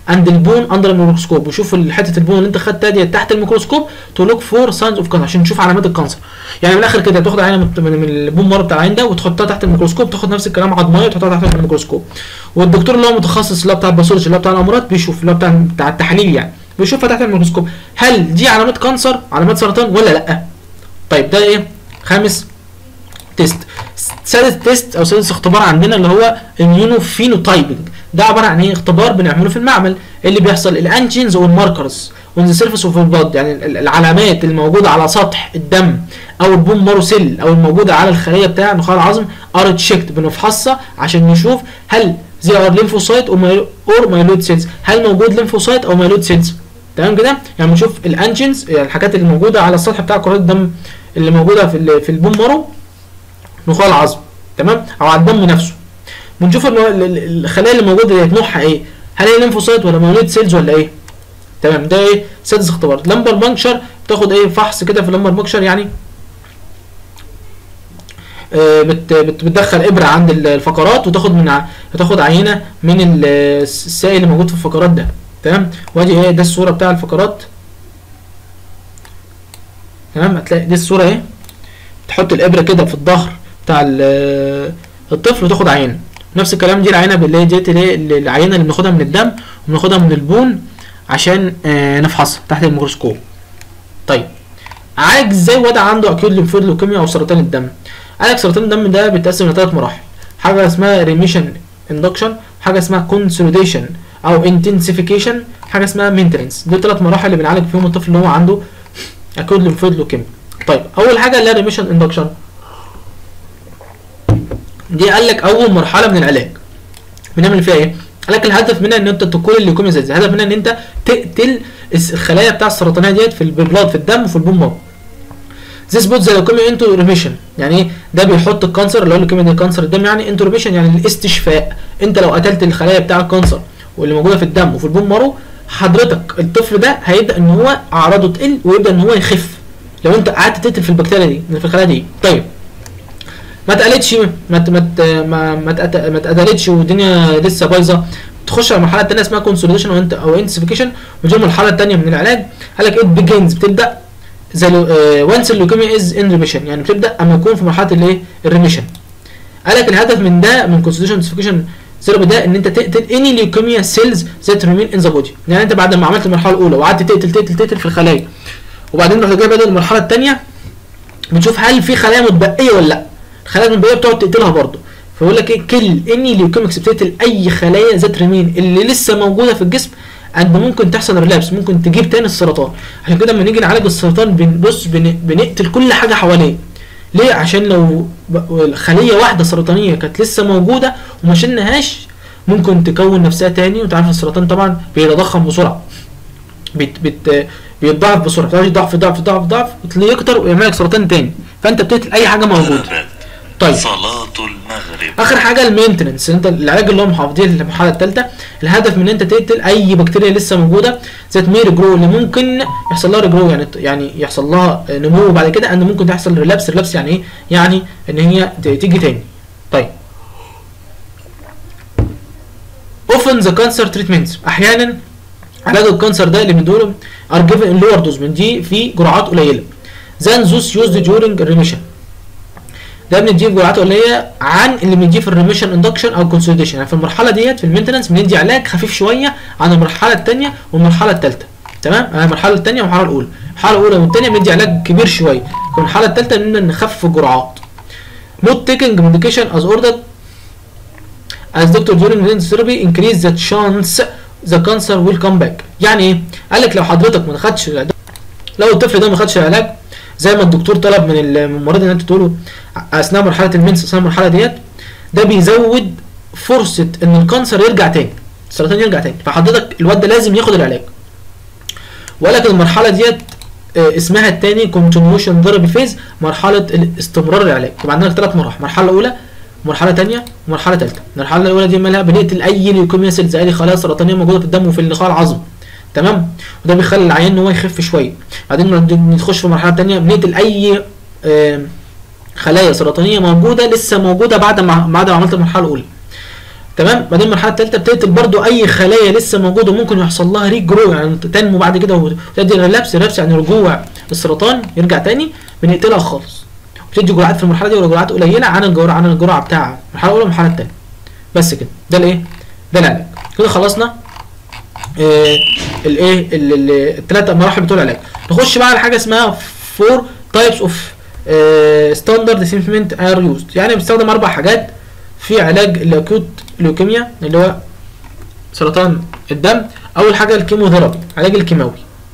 اند البون اندر الميكروسكوب وشوف حته البون اللي انت خدتها دي تحت الميكروسكوب تو لوك فور ساينز اوف كانسر عشان تشوف علامات الكانسر يعني من الاخر كده تاخد عينه من من البون مره بتاع العين ده وتحطها تحت الميكروسكوب تاخد نفس الكلام عضمايه وتحطها تحت الميكروسكوب والدكتور اللي هو متخصص اللي هو بتاع الباثولوجي اللي هو بتاع الامراض بيشوف اللي هو بتاع بتاع التحاليل يعني بيشوفها تحت الميكروسكوب هل دي علامات كانسر علامات سرطان ولا لا طيب ده ايه خامس تيست سادس تيست او سادس اختبار عندنا اللي هو اميونو فينوتايبنج ده عباره عن ايه اختبار بنعمله في المعمل اللي بيحصل الانجينز والماركرز اون ذا سيرفيس اوف البلاد يعني ال- العلامات الموجوده على سطح الدم او البون مارو سيل او الموجوده على الخليه بتاع نخاع العظم ار تشيكت بنفحصها عشان نشوف هل زي ار ليمفوسايت اور مايلويد سيلز هل موجود ليمفوسايت او مايلويد سيلز تمام كده يعني بنشوف الانجينز يعني الحاجات اللي موجوده على السطح بتاع كرات الدم اللي موجوده في ال- في البون مارو نخاع العظم تمام او على الدم نفسه بنشوف الم- ال- ال- الخلايا اللي موجوده ديت نوعها ايه هل هي ليمفوسايت ولا مايلويد سيلز ولا ايه تمام ده ايه سادس اختبار لمبر بانكشر بتاخد ايه فحص كده في اللمبر بانكشر يعني آه، بت بت بتدخل ابره عند ال- الفقرات وتاخد من ع- تاخد عينه من ال- السائل اللي موجود في الفقرات ده تمام وادي ايه ده الصوره بتاع الفقرات تمام هتلاقي دي الصوره اهي تحط الابره كده في الظهر بتاع ال- الطفل وتاخد عينه نفس الكلام دي العينه اللي هي ديت اللي هي العينه اللي بناخدها من الدم وبناخدها من البون عشان آه، نفحصها تحت الميكروسكوب طيب عالج ازاي وضع عنده اكيوت ليمفويد لوكيميا او سرطان الدم قالك سرطان الدم ده بيتقسم لثلاث مراحل حاجه اسمها ريميشن اندكشن حاجه اسمها كونسوليديشن او انتنسيفيكيشن حاجه اسمها مينتنس دول ثلاث مراحل اللي بنعالج فيهم الطفل اللي هو عنده اكيوت ليمفويد لوكيميا طيب اول حاجه اللي هي ريميشن اندكشن دي قال لك اول مرحله من العلاج بنعمل فيها ايه قال لك الهدف منها ان انت تقول الليوكيميا زي الهدف منها ان انت تقتل الس- الخلايا بتاع السرطانيه ديت في البلاد في الدم وفي البون مارو This puts the leukemia into remission يعني ايه ده بيحط الكانسر اللي هو الليوكيميا دي كانسر الدم يعني into remission يعني الاستشفاء انت لو قتلت الخلايا بتاع الكانسر واللي موجوده في الدم وفي البون مارو حضرتك الطفل ده هيبدا ان هو اعراضه تقل ويبدا ان هو يخف لو انت قعدت تقتل في البكتيريا دي في الخلايا دي طيب ما اتقلتش ما ت- ما ت- ما ما اتقت- ما اتقتلتش والدنيا لسه بايظه تخش على المرحله الثانيه اسمها كونسوليديشن او انت او انسفيكيشن ودي المرحله الثانيه من العلاج قال لك ات بيجنز بتبدا زي وانس اللوكيميا از ان ريميشن يعني بتبدا اما يكون في مرحله الايه الريميشن قال لك الهدف من ده من كونسوليديشن انسفيكيشن ثيرابي ده ان انت تقتل اني ليوكيميا سيلز ذات ريمين ان ذا بودي يعني انت بعد ما عملت المرحله الاولى وقعدت تقتل تقتل تقتل في الخلايا وبعدين رحت جاي بدل المرحله الثانيه بتشوف هل في خلايا متبقيه ولا لا الخلايا المتبقيه بتقعد تقتلها برضه فيقول لك ايه كل اني ليوكيمكس بتقتل اي خلايا ذات ريمين اللي لسه موجوده في الجسم قد ممكن تحصل ريلابس ممكن تجيب تاني السرطان عشان كده لما نيجي نعالج السرطان بنبص بن- بنقتل كل حاجه حواليه ليه عشان لو ب- خليه واحده سرطانيه كانت لسه موجوده وما شلناهاش ممكن تكون نفسها تاني وانت عارف السرطان طبعا بيتضخم بسرعه بت بت بيتضاعف بسرعه بتقعد ضعف ضعف ضعف ضعف وتلاقيه يكتر ويعمل لك سرطان تاني فانت بتقتل اي حاجه موجوده غربت طيب صلاة المغرب اخر حاجه المينتننس انت العلاج اللي هو محافظين المرحله الثالثه الهدف من ان انت تقتل اي بكتيريا لسه موجوده ذات مير جرو اللي ممكن يحصل لها ريجرو يعني يعني يحصل لها نمو بعد كده ان ممكن تحصل ريلابس ريلابس يعني ايه يعني ان هي ت- تيجي تاني طيب often the cancer treatments احيانا علاج الكانسر ده اللي بندوله are given in lower dose من دي في جرعات قليله than those used during remission ده بنديه بجرعات قليله عن اللي بنديه في الريميشن اندكشن او كونسوليديشن يعني في المرحله ديت في المينتنس بندي علاج خفيف شويه عن المرحله الثانيه والمرحله الثالثه تمام يعني المرحله الثانيه والمرحله الاولى المرحله الاولى والثانيه بندي علاج كبير شويه في المرحله الثالثه بنبدا نخفف الجرعات not taking medication as ordered as doctor during the therapy increase the chance the cancer will come back يعني ايه قال لك لو حضرتك ما خدش لو الطفل ده ما خدش العلاج زي ما الدكتور طلب من الممرض ان انت تقوله اثناء مرحله المنس اثناء المرحله ديت ده بيزود فرصه ان الكانسر يرجع تاني السرطان يرجع تاني فحضرتك الواد ده لازم ياخد العلاج ولكن المرحله ديت آه، اسمها التاني كونتينيوشن ثيرابي فيز مرحله استمرار العلاج يبقى عندنا ثلاث مراحل مرحله اولى مرحله ثانيه ومرحله ثالثه المرحله الاولى دي مالها بنقتل اي ليوكيميا سيلز اي خلايا سرطانيه موجوده في الدم وفي النخاع العظمي تمام وده بيخلي العيان ان هو يخف شويه بعدين نخش في المرحله الثانيه بنقتل اي آم، خلايا سرطانيه موجوده لسه موجوده بعد ما بعد ما عملت المرحله الاولى تمام بعدين المرحله الثالثه بتقتل برضو اي خلايا لسه موجوده وممكن يحصل لها ريجرو يعني تنمو بعد كده وتدي ريلابس ريلابس يعني رجوع السرطان يرجع تاني بنقتلها خالص بتدي جرعات في المرحله دي ولا جرعات قليله عن الجرعه عن الجرعه بتاع المرحله الاولى والمرحله الثانيه بس كده ده الايه ده العلاج كده خلصنا آه الايه الثلاث مراحل بتوع العلاج نخش بقى على حاجه اسمها فور تايبس اوف ستاندرد سيمبلمنت ار يوزد يعني بنستخدم اربع حاجات في علاج الاكيوت لوكيميا اللي هو سرطان الدم اول حاجه الكيموثيرابي علاج الكيماوي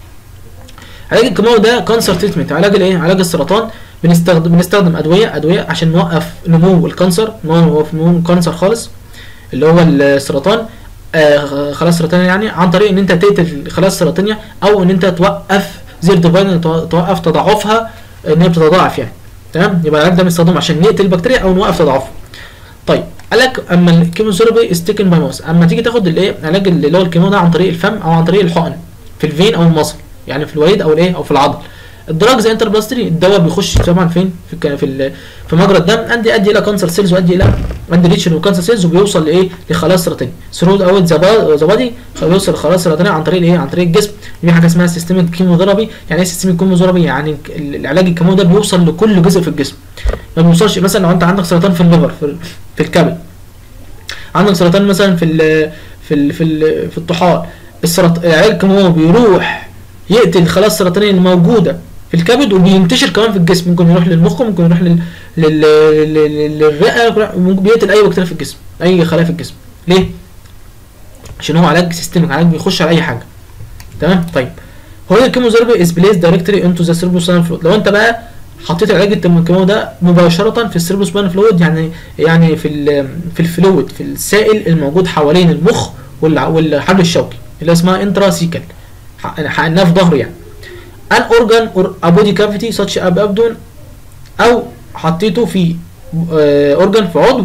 علاج الكيماوي ده كانسر تريتمنت علاج الايه علاج السرطان بنستخدم بنستخدم ادويه ادويه عشان نوقف نمو الكانسر نوقف نمو الكانسر خالص اللي هو السرطان آه خلايا سرطانيه يعني عن طريق ان انت تقتل الخلايا السرطانيه او ان انت توقف زير ديفاين توقف تضاعفها ان هي بتتضاعف يعني تمام يبقى العلاج ده بنستخدمه عشان نقتل البكتيريا او نوقف تضاعفها طيب قال لك اما الكيموثيرابي ستيكن باي ماوس اما تيجي تاخد الايه علاج اللي هو الكيمو ده عن طريق الفم او عن طريق الحقن في الفين او المصل يعني في الوريد او الايه او في العضل الدراج زي انتربلاستري الدواء بيخش طبعا فين في في في مجرى الدم ادي ادي الى كانسر سيلز وادي الى ادي ريتش للكانسر سيلز وبيوصل لايه لخلايا سرطانيه ثرو اوت زبادي بيوصل لخلايا سرطانيه عن طريق الايه عن طريق الجسم في حاجه اسمها سيستميك كيموثيرابي يعني ايه سيستميك كيموثيرابي يعني العلاج الكيمو ده بيوصل لكل جزء في الجسم ما بيوصلش مثلا لو انت عندك سرطان في الليفر في, في الكبد عندك سرطان مثلا في ال في ال في ال في الطحال السرطان العلاج الكيمو بيروح يقتل الخلايا السرطانيه اللي موجوده في الكبد وبينتشر كمان في الجسم ممكن يروح للمخ ممكن يروح لل... لل... لل... للرئه ممكن بيقتل اي بكتيريا في الجسم اي خلايا في الجسم ليه عشان هو علاج سيستميك علاج بيخش على اي حاجه تمام طيب هو الكيموثيرابي از بليس دايركتلي انتو ذا سيربروسباينال فلويد لو انت بقى حطيت علاج الكيمو ده مباشره في السيربروسباينال فلويد يعني يعني في ال... في الفلويد في السائل الموجود حوالين المخ والحبل الشوكي اللي اسمها انتراسيكال حقناه في ظهره يعني an organ or a body cavity such as abdomen او حطيته في اورجان في عضو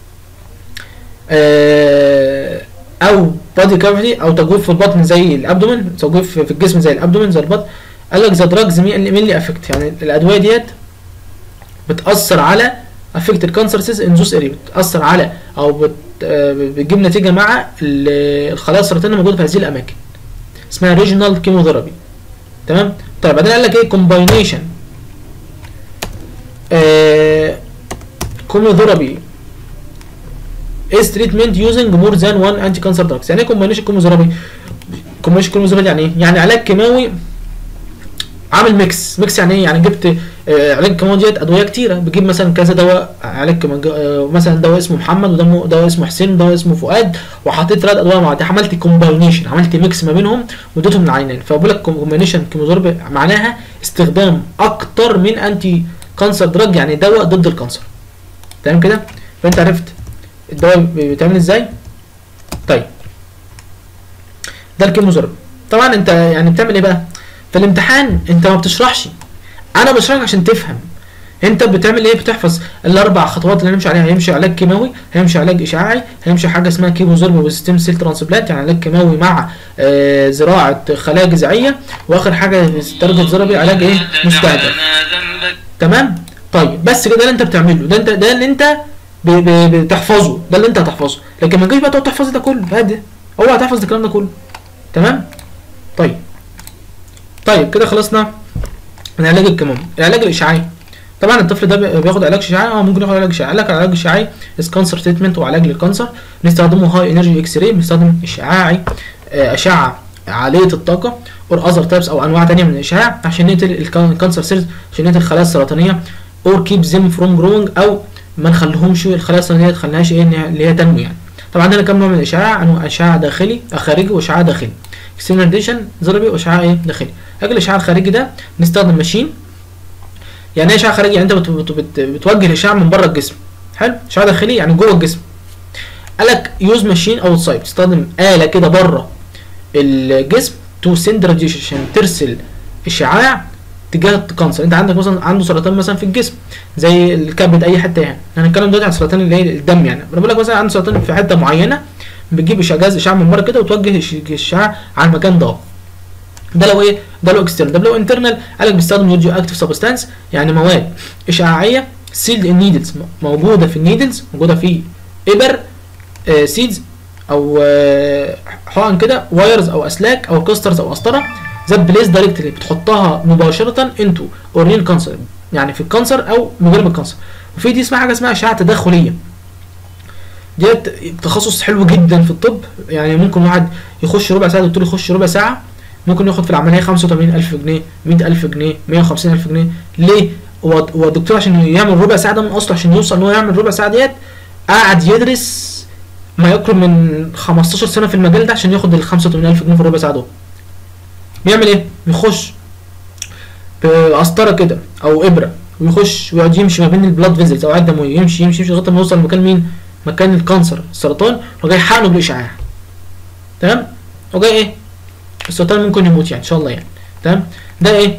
او body cavity او تجويف في البطن زي الابدومن تجويف في الجسم زي الابدومن زي البطن قال لك ذا دراجز مينلي افكت يعني الادويه ديت بتاثر على افكت الكانسر سيلز ان ذوس اريا بتاثر على او بت بتجيب نتيجه مع الخلايا السرطانيه الموجوده في هذه الاماكن اسمها ريجنال كيموثيرابي تمام طيب بعدين قال لك ايه كومباينيشن كيموثيرابي is treatment using more than one anti cancer drugs يعني ايه كومباينيشن كيموثيرابي كومباينيشن كيموثيرابي يعني ايه يعني علاج كيماوي عامل ميكس ميكس يعني ايه يعني جبت آه علاج كيماوي ديت ادويه كتيره بجيب مثلا كذا دواء علاج آه مثلا دواء اسمه محمد وده دواء اسمه حسين ودواء اسمه فؤاد وحطيت ثلاث ادويه مع بعض عملت كومباينيشن عملت ميكس ما بينهم واديتهم للعينين فبقول لك كومباينيشن كيموثيرابي معناها استخدام اكتر من انتي كانسر دراج يعني دواء ضد الكانسر تمام كده فانت عرفت الدواء بيتعمل ازاي طيب ده الكيموثيرابي طبعا انت يعني بتعمل ايه بقى في الامتحان انت ما بتشرحش انا بشرح عشان تفهم انت بتعمل ايه بتحفظ الاربع خطوات اللي هنمشي عليها هيمشي علاج كيماوي هيمشي علاج اشعاعي هيمشي حاجه اسمها كيموثيرابي وستيم سيل ترانسبلانت يعني علاج كيماوي مع آه زراعه خلايا جذعيه واخر حاجه تارجت ثيرابي علاج ايه مستهدف تمام طيب بس كده اللي انت بتعمله ده انت ده اللي انت بتحفظه ده اللي انت هتحفظه لكن ما تجيش بقى تقعد تحفظ ده كله هادي اوعى تحفظ الكلام ده كله تمام طيب طيب كده خلصنا من علاج الكمام العلاج الاشعاعي طبعا الطفل ده بياخد علاج اشعاعي اه ممكن ياخد علاج اشعاعي لك العلاج الاشعاعي از كانسر تريتمنت وعلاج للكانسر بنستخدمه هاي انرجي اكس راي بنستخدم اشعاعي اشعه عاليه الطاقه اور اذر تايبس او انواع ثانيه من الاشعاع عشان نقتل الكانسر سيلز عشان نقتل الخلايا السرطانيه اور كيب زيم فروم جروينج او ما نخليهمش الخلايا السرطانيه ما تخليهاش ايه اللي هي تنمو يعني طبعا عندنا كام نوع من الاشعاع انواع اشعاع داخلي خارجي واشعاع داخلي اكسترنال ضربي واشعاع ايه داخلي اجل الاشعاع الخارجي ده نستخدم ماشين يعني ايه اشعاع خارجي يعني انت بت بت بت بتوجه الاشعاع من بره الجسم حلو اشعاع داخلي يعني جوه الجسم قالك يوز ماشين اوت سايد تستخدم اله كده بره الجسم تو سند راديشن عشان ترسل اشعاع تجاه الكانسر انت عندك مثلا عنده سرطان مثلا في الجسم زي الكبد اي حته يعني هنتكلم دلوقتي عن سرطان اللي هي الدم يعني انا بقول لك مثلا عنده سرطان في حته معينه بتجيب جهاز اشعاع من بره كده وتوجه الاشعاع على المكان ده ده لو ايه ده لو اكسترنال ده لو انترنال قالك بيستخدم راديو اكتيف سبستانس يعني مواد اشعاعيه سيلد النيدلز موجوده في النيدلز موجوده في ابر سيدز او آه، حقن كده وايرز او اسلاك او كاسترز او قسطره ذات بليس دايركتلي بتحطها مباشره انتو اورين كانسر يعني في الكانسر او من غير الكانسر وفي دي اسمها حاجه اسمها اشعه تدخليه ديت تخصص حلو جدا في الطب يعني ممكن واحد يخش ربع ساعه دكتور يخش ربع ساعه ممكن ياخد في العمليه 85000 جنيه 100000 جنيه 150000 جنيه ليه هو هو الدكتور عشان يعمل ربع ساعه ده من اصله عشان يوصل ان هو يعمل ربع ساعه ديت قعد يدرس ما يقرب من 15 سنه في المجال ده عشان ياخد ال 85000 جنيه في الربع ساعه دول بيعمل ايه بيخش بقسطره كده او ابره ويخش ويقعد يمشي ما بين البلاد فيزلز او عدة دمويه يمشي يمشي يمشي لغايه ما يوصل مكان مين مكان الكانسر السرطان وجاي حقنه بالاشعاع تمام وجاي ايه السرطان ممكن يموت يعني ان شاء الله يعني تمام ده ايه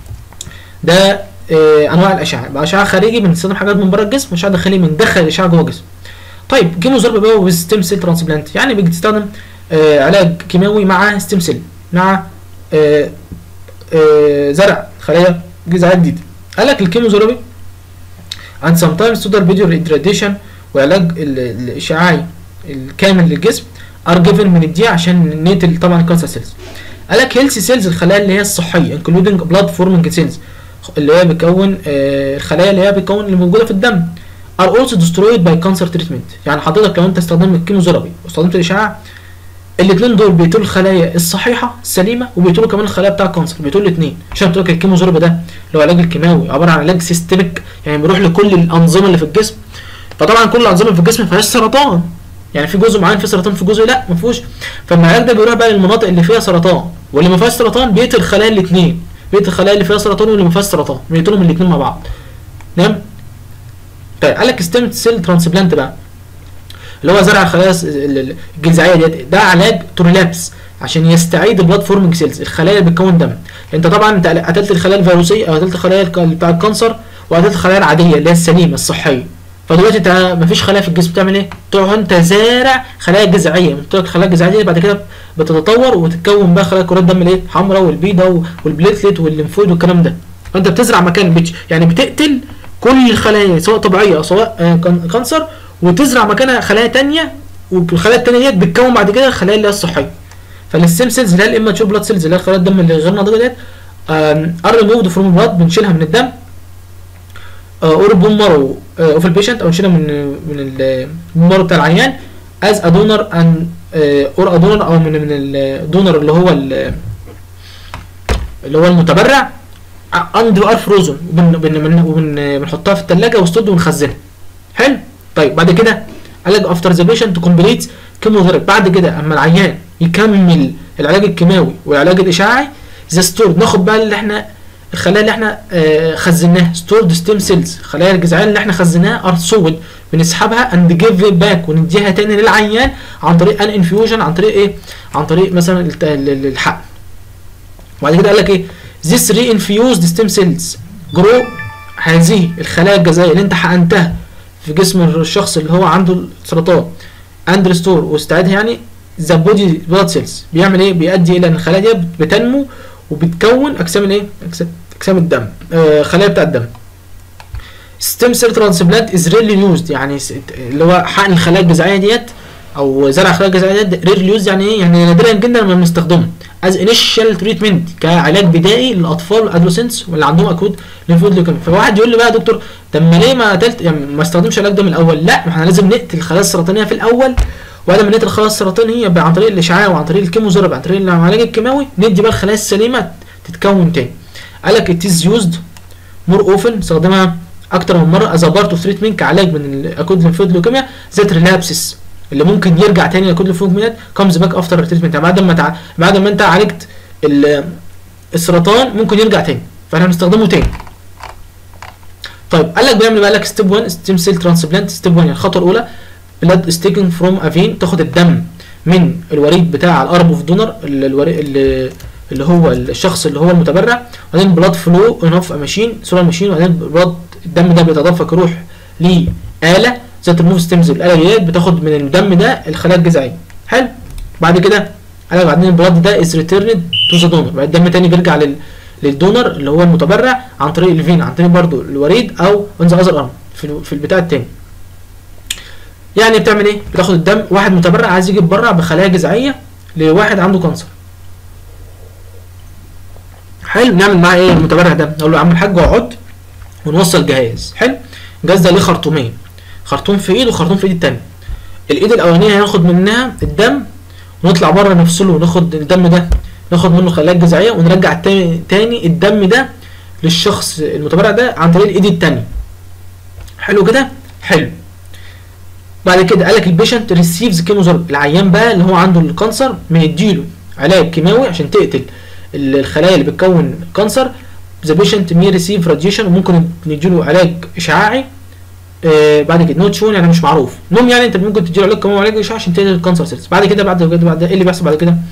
ده إيه انواع الاشعه بقى اشعه خارجي بنستخدم حاجات من بره الجسم واشعه داخلي بندخل الاشعه جوه الجسم طيب كيموثيرابي بقى وستيم سيل ترانسبلانت يعني بتستخدم آه علاج كيماوي مع ستيم سيل مع آه آه زرع خلايا جذعيه جديده قال لك الكيموثيرابي and sometimes total video radiation وعلاج ال- الاشعاعي الكامل للجسم are given من الدي عشان نقتل طبعا الكانسر سيلز قال لك هيلثي سيلز الخلايا اللي هي الصحيه including blood forming cells اللي هي بتكون آه، الخلايا اللي هي بتكون اللي موجوده في الدم are also destroyed by cancer treatment يعني حضرتك لو انت استخدمت الكيموثيرابي واستخدمت الاشعاع الاثنين دول بيقتلوا الخلايا الصحيحه السليمه وبيقتلوا كمان الخلايا بتاع الكانسر بيقتلوا الاثنين عشان قلت لك الكيموثيرابي ده اللي هو العلاج الكيماوي عباره عن علاج سيستميك يعني بيروح لكل الانظمه اللي في الجسم فطبعا كل الانظمه اللي في الجسم ما فيهاش سرطان يعني في جزء معين فيه سرطان في جزء لا ما فيهوش فالعلاج ده بيروح بقى للمناطق اللي فيها سرطان واللي ما فيهاش سرطان بيقتل الخلايا الاثنين بيقتل الخلايا اللي فيها سرطان واللي ما فيهاش سرطان بيقتلهم الاثنين مع بعض تمام طيب قال لك ستيم سيل ترانسبلانت بقى اللي هو زرع الخلايا الس- ال- ال- الجذعيه ديت ده علاج تورلابس عشان يستعيد البلاد فورمنج سيلز الخلايا اللي بتكون دم انت طبعا انت قتلت الخلايا الفيروسيه او قتلت الخلايا الك- بتاع الكانسر وقتلت الخلايا العاديه اللي هي السليمه الصحيه فدلوقتي انت مفيش خلايا في الجسم بتعمل ايه؟ تروح انت زارع خلايا جذعيه قلت لك الخلايا الجذعيه دي بعد كده بتتطور وتتكون بقى خلايا كرات دم الايه؟ حمراء والبيضاء والبليتلت والليمفويد والكلام ده فانت بتزرع مكان بتش يعني بتقتل كل الخلايا سواء طبيعيه او سواء آه، كان- كانسر وتزرع مكانها خلايا تانية والخلايا التانية ديت بتكون بعد كده الخلايا اللي هي الصحيه فالستيم سيلز اللي هي الاماتشور بلاد سيلز اللي هي خلايا الدم اللي غير ناضجه ديت ار ريموفد فروم بلاد بنشيلها من الدم اور بون مارو اوف البيشنت او نشيلها من من ال- من المارو بتاع العيان از ا دونر ان اور ا دونر او من من الدونر اللي هو ال- اللي هو المتبرع اند ار فروزن وبنحطها في الثلاجه وستود ونخزنها حلو طيب بعد كده قال لك افتر ذا بيشنت كومبليت كيموثيرابي بعد كده اما العيان يكمل العلاج الكيماوي والعلاج الاشعاعي ذا ستور ناخد بقى اللي احنا الخلايا اللي احنا آه خزناها ستورد ستيم سيلز الخلايا الجذعيه اللي احنا خزناها ار سول بنسحبها اند جيف باك ونديها تاني للعيان عن طريق ان انفيوجن عن طريق ايه عن طريق مثلا الت- ال- ال- الحقن وبعد كده قال لك ايه this reinfused stem cells grow هذه الخلايا الجذعيه اللي انت حقنتها في جسم الشخص اللي هو عنده السرطان اند ريستور واستعادها يعني ذا بودي بلاد سيلز بيعمل ايه بيؤدي الى ان الخلايا دي بتنمو وبتكون اجسام الايه أجسام- اجسام الدم آه خلايا بتاع الدم ستيم سيل ترانسبلانت از ريلي يوزد يعني س- اللي هو حقن الخلايا الجذعيه ديت او زرع الخلايا الجذعيه ديت ريلي يوز يعني ايه يعني نادرا جدا لما بنستخدمه از انيشال تريتمنت كعلاج بدائي للاطفال والادولسنتس واللي عندهم اكود ليمفويد ليوكيميا فواحد يقول لي بقى يا دكتور طب ما ليه ما قتلت يعني ما استخدمش العلاج ده من الاول لا ما احنا لازم نقتل الخلايا السرطانيه في الاول وبعد ما نقتل الخلايا السرطانيه بقى عن طريق الاشعاع وعن طريق الكيموثيرابي عن طريق العلاج الكيماوي ندي بقى الخلايا السليمه تتكون تاني قال لك it is used مور اوفن استخدمها اكتر من مره از بارت اوف تريتمنت كعلاج من الاكود ليمفويد لوكيميا ذات ريلابسس اللي ممكن يرجع تاني لاكود ليمفويد لوكيميا كمز باك افتر تريتمنت بعد ما تع... بعد ما انت عالجت ال- السرطان ممكن يرجع تاني فاحنا بنستخدمه تاني طيب قال لك بيعمل بقى لك ستيب 1 ستيم سيل ترانسبلانت ستيب 1 يعني الخطوه الاولى بلاد ستيكنج فروم افين تاخد الدم من الوريد بتاع الارب اوف دونر الوريد اللي اللي هو الشخص اللي هو المتبرع وبعدين بلاد فلو انوف ماشين سولار ماشين وبعدين بلاد الدم ده بيتدفق يروح لآلة ذات ريموف ستيمز الآلة ديت بتاخد من الدم ده الخلايا الجذعية حلو بعد كده قال لك بعدين البلاد ده از ريتيرند تو ذا دونر بعد الدم تاني بيرجع لل للدونر اللي هو المتبرع عن طريق الفين عن طريق برضو الوريد او اون ذا اذر ارم في ال- في البتاع التاني يعني بتعمل ايه بتاخد الدم واحد متبرع عايز يجي يتبرع بخلايا جذعيه لواحد عنده كانسر حلو نعمل معاه ايه المتبرع ده نقول له يا عم الحاج اقعد ونوصل جهاز حلو الجهاز ده ليه خرطومين خرطوم في ايد وخرطوم في ايد التانية الايد الاولانيه هناخد منها الدم ونطلع بره نفصله وناخد الدم ده ناخد منه خلايا جذعيه ونرجع التاني تاني الدم ده للشخص المتبرع ده عن طريق الايد التانية حلو كده حلو بعد كده قال لك البيشنت ريسيفز كيموثيرابي العيان بقى اللي هو عنده الكانسر بنديله علاج كيماوي عشان تقتل ال- الخلايا اللي بتكون كانسر ذا بيشنت مي ريسيف راديشن وممكن نديله علاج اشعاعي آه بعد كده نوت شون يعني مش معروف المهم يعني انت ممكن تديله علاج كيماوي وعلاج اشعاعي عشان تقتل الكانسر سيلز بعد كده بعد كده بعد ايه اللي بيحصل بعد كده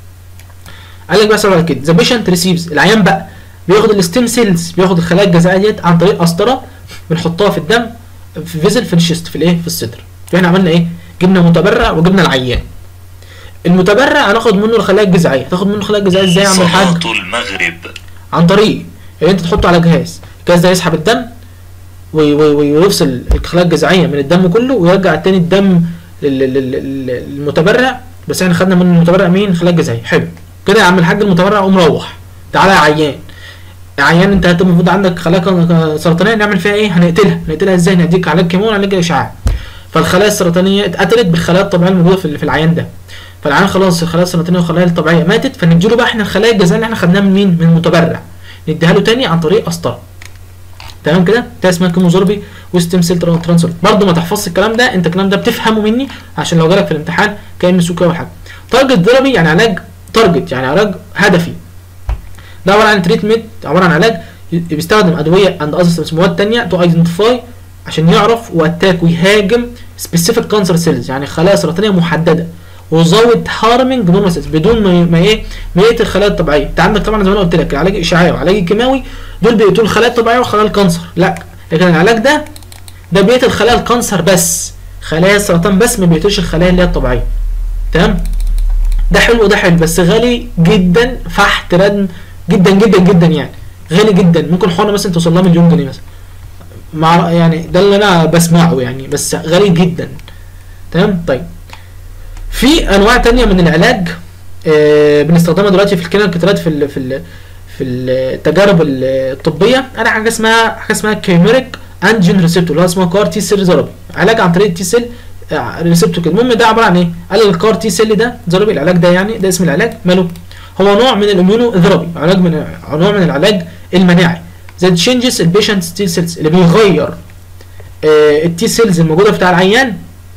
قال لك بيحصل بعد كده ذا بيشنت ريسيفز العيان بقى بياخد الستيم سيلز بياخد الخلايا الجذعيه ديت عن طريق قسطره بنحطها في الدم في فيزل في الشيست في الايه في الصدر احنا عملنا ايه جبنا متبرع وجبنا العيان المتبرع هناخد منه الخلايا الجذعيه تاخد منه الخلايا الجذعيه ازاي يا عم الحاج صلاة المغرب عن طريق ان انت تحطه على جهاز الجهاز ده يسحب الدم وي- وي- وي- ويفصل الخلايا الجذعيه من الدم كله ويرجع التاني الدم لل- لل- لل- للمتبرع بس احنا خدنا من المتبرع مين الخلايا الجذعيه حلو كده يا عم الحاج المتبرع قوم روح تعالى يا عيان يا عيان انت هت- المفروض عندك خلايا كان- سرطانيه نعمل فيها ايه هنقتلها هنقتلها ازاي نديك علاج كيماوي وعلاج اشعاع فالخلايا السرطانيه اتقتلت بالخلايا الطبيعيه الموجوده في في العيان ده فالعيان خلاص الخلايا السرطانيه والخلايا الطبيعيه ماتت فنديله بقى احنا الخلايا الجذعيه اللي احنا خدناها من مين من المتبرع نديها له تاني عن طريق قسطره تمام كده ده اسمها كيموثيرابي وستيم سيل ترانسفير برضه ما تحفظش الكلام ده انت الكلام ده بتفهمه مني عشان لو جالك في الامتحان كان سوكا ولا حاجه تارجت ثيرابي يعني علاج تارجت يعني علاج هدفي ده عباره عن تريتمنت عباره عن علاج ي- بيستخدم ادويه اند اذر مواد تانية تو ايدنتيفاي عشان يعرف واتاك ويهاجم سبيسيفيك كانسر سيلز يعني خلايا سرطانيه محدده وزود هارمنج نورمال سيلز بدون ما ما ايه ما يقتل الخلايا الطبيعيه انت عندك طبعا زي ما انا قلت لك العلاج الاشعاعي والعلاج الكيماوي دول بيقتلوا الخلايا الطبيعيه وخلايا الكانسر لا لكن العلاج ده ده بيقتل خلايا الكانسر بس خلايا السرطان بس ما بيقتلش الخلايا اللي هي الطبيعيه تمام ده حلو وده حلو بس غالي جدا فحت ردم جدا جدا جدا يعني غالي جدا ممكن حقنه مثلا توصل لها مليون جنيه مثلا مع يعني ده اللي انا بسمعه يعني بس غالي جدا تمام طيب في انواع تانية من العلاج آه بنستخدمها دلوقتي في الكلينيكال ترات في ال في ال في التجارب الطبيه انا حاجه اسمها حاجه اسمها كيميريك انجين ريسبتور اللي هو اسمها كار تي سيل ثيرابي علاج عن طريق التي سيل ريسبتور كده المهم ده عباره عن ايه؟ قال الكار تي سيل ده ثيرابي العلاج ده يعني ده اسم العلاج ماله؟ هو نوع من الاميونو ثيرابي علاج من نوع من العلاج المناعي زي تشينجز البيشنت تي سيلز اللي بيغير آه التي سيلز الموجوده بتاع العيان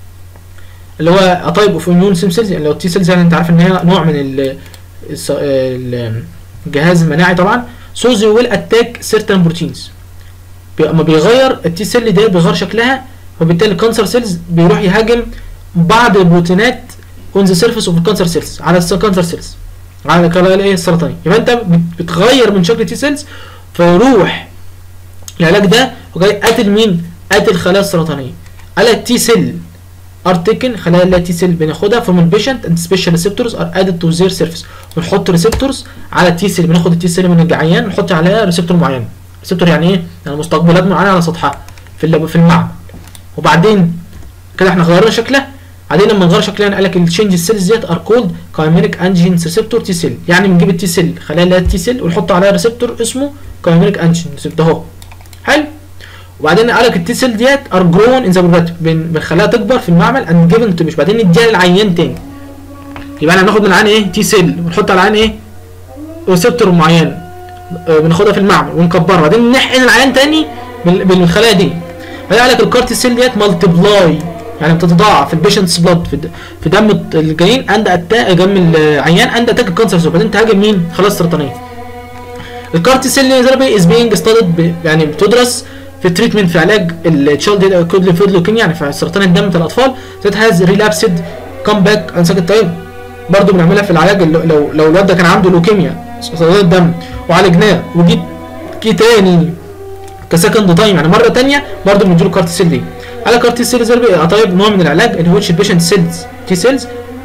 اللي هو تايب اوف اميون سيم سيلز يعني لو التي سيلز يعني انت عارف ان هي نوع من ال الس- ال- الجهاز المناعي طبعا سو زي ويل اتاك سيرتن بروتينز اما بيغير التي سيل دي بيغير شكلها وبالتالي الكانسر سيلز بيروح يهاجم بعض البروتينات اون ذا سيرفيس اوف الكانسر سيلز على الكانسر سيلز على الخلايا الايه السرطانيه يبقى انت بت- بتغير من شكل التي سيلز فيروح العلاج ده وجاي قاتل مين؟ قاتل الخلايا السرطانيه قال التي سيل ار تيكن خلايا اللي تي سيل بناخدها فروم البيشنت اند سبيشال ريسبتورز ار ادد تو زير سيرفيس بنحط ريسبتورز على التي سيل بناخد التي سيل من العيان ونحط عليها ريسبتور معين ريسبتور يعني ايه؟ يعني مستقبلات معينه على سطحها في اللاب في المعمل وبعدين كده احنا غيرنا شكلها بعدين لما نغير شكلها قال لك التشينج السيلز ديت ار كولد كايميريك انجين ريسبتور تي سيل يعني بنجيب التي سيل خلايا اللي هي التي سيل ونحط عليها ريسبتور اسمه كايميريك انجين ريسبتور اهو حلو وبعدين قال لك التي سيل ديت ار جرون ان ذا بنخليها تكبر في المعمل اند جيفن تو مش بعدين نديها للعيان تاني يبقى احنا هناخد من العيان ايه تي سيل ونحط على العيان ايه ريسبتور معين آه، بناخدها في المعمل ونكبرها بعدين نحقن العيان تاني بال- بالخلايا دي بعدين قال لك الكارتي سيل ديت مالتبلاي يعني بتتضاعف في البيشنتس بلاد في, د- في دم الجنين اند اتاك دم العيان اند اتاك الكانسر سيل بعدين تهاجم مين خلاص سرطانيه الكارتي سيل ثيرابي از بينج ستادد يعني بتدرس في التريتمنت في علاج التشايلد اكود ليفيد لوكيميا يعني في سرطان الدم بتاع الاطفال ذات هاز ريلابسد كم باك ان سكند تايم برضه بنعملها في العلاج اللي- لو لو الواد ده كان عنده لوكيميا سرطان الدم وعالجناه وجيت جه تاني كسكند تايم يعني مره تانية برضه بنديله كارتي سيل دي على كارتي سيل ثيرابي طيب نوع من العلاج اللي هو البيشنت سيلز تي سيلز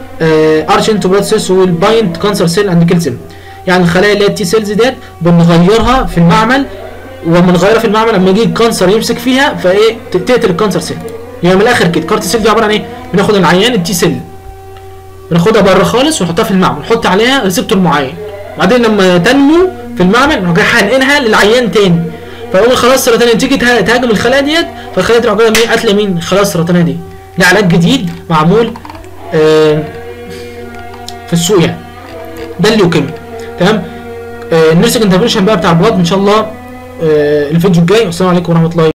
ارشن تو بلاد سيلز والبايند كانسر سيل اند كيلزم يعني الخلايا اللي هي التي سيلز ديت بنغيرها في المعمل ومن نغيرها في المعمل لما يجي الكانسر يمسك فيها فايه ت- تقتل الكانسر سيل هي من الاخر كده كارت سيل دي عباره عن ايه بناخد العيان التي سيل بناخدها بره خالص ونحطها في المعمل نحط عليها ريسبتور معين وبعدين لما تنمو في المعمل نروح جاي حانقينها للعيان تاني فاقول الخلايا السرطانيه تيجي ته- تهاجم الخلايا ديت فالخلايا تروح جايه ايه قاتله مين الخلايا السرطانيه دي ده علاج جديد معمول آه في السوق يعني ده الليوكيميا تمام آه النيرسينج انترفنشن بقى بتاع البلاد ان شاء الله آه الفيديو الجاي والسلام عليكم ورحمه الله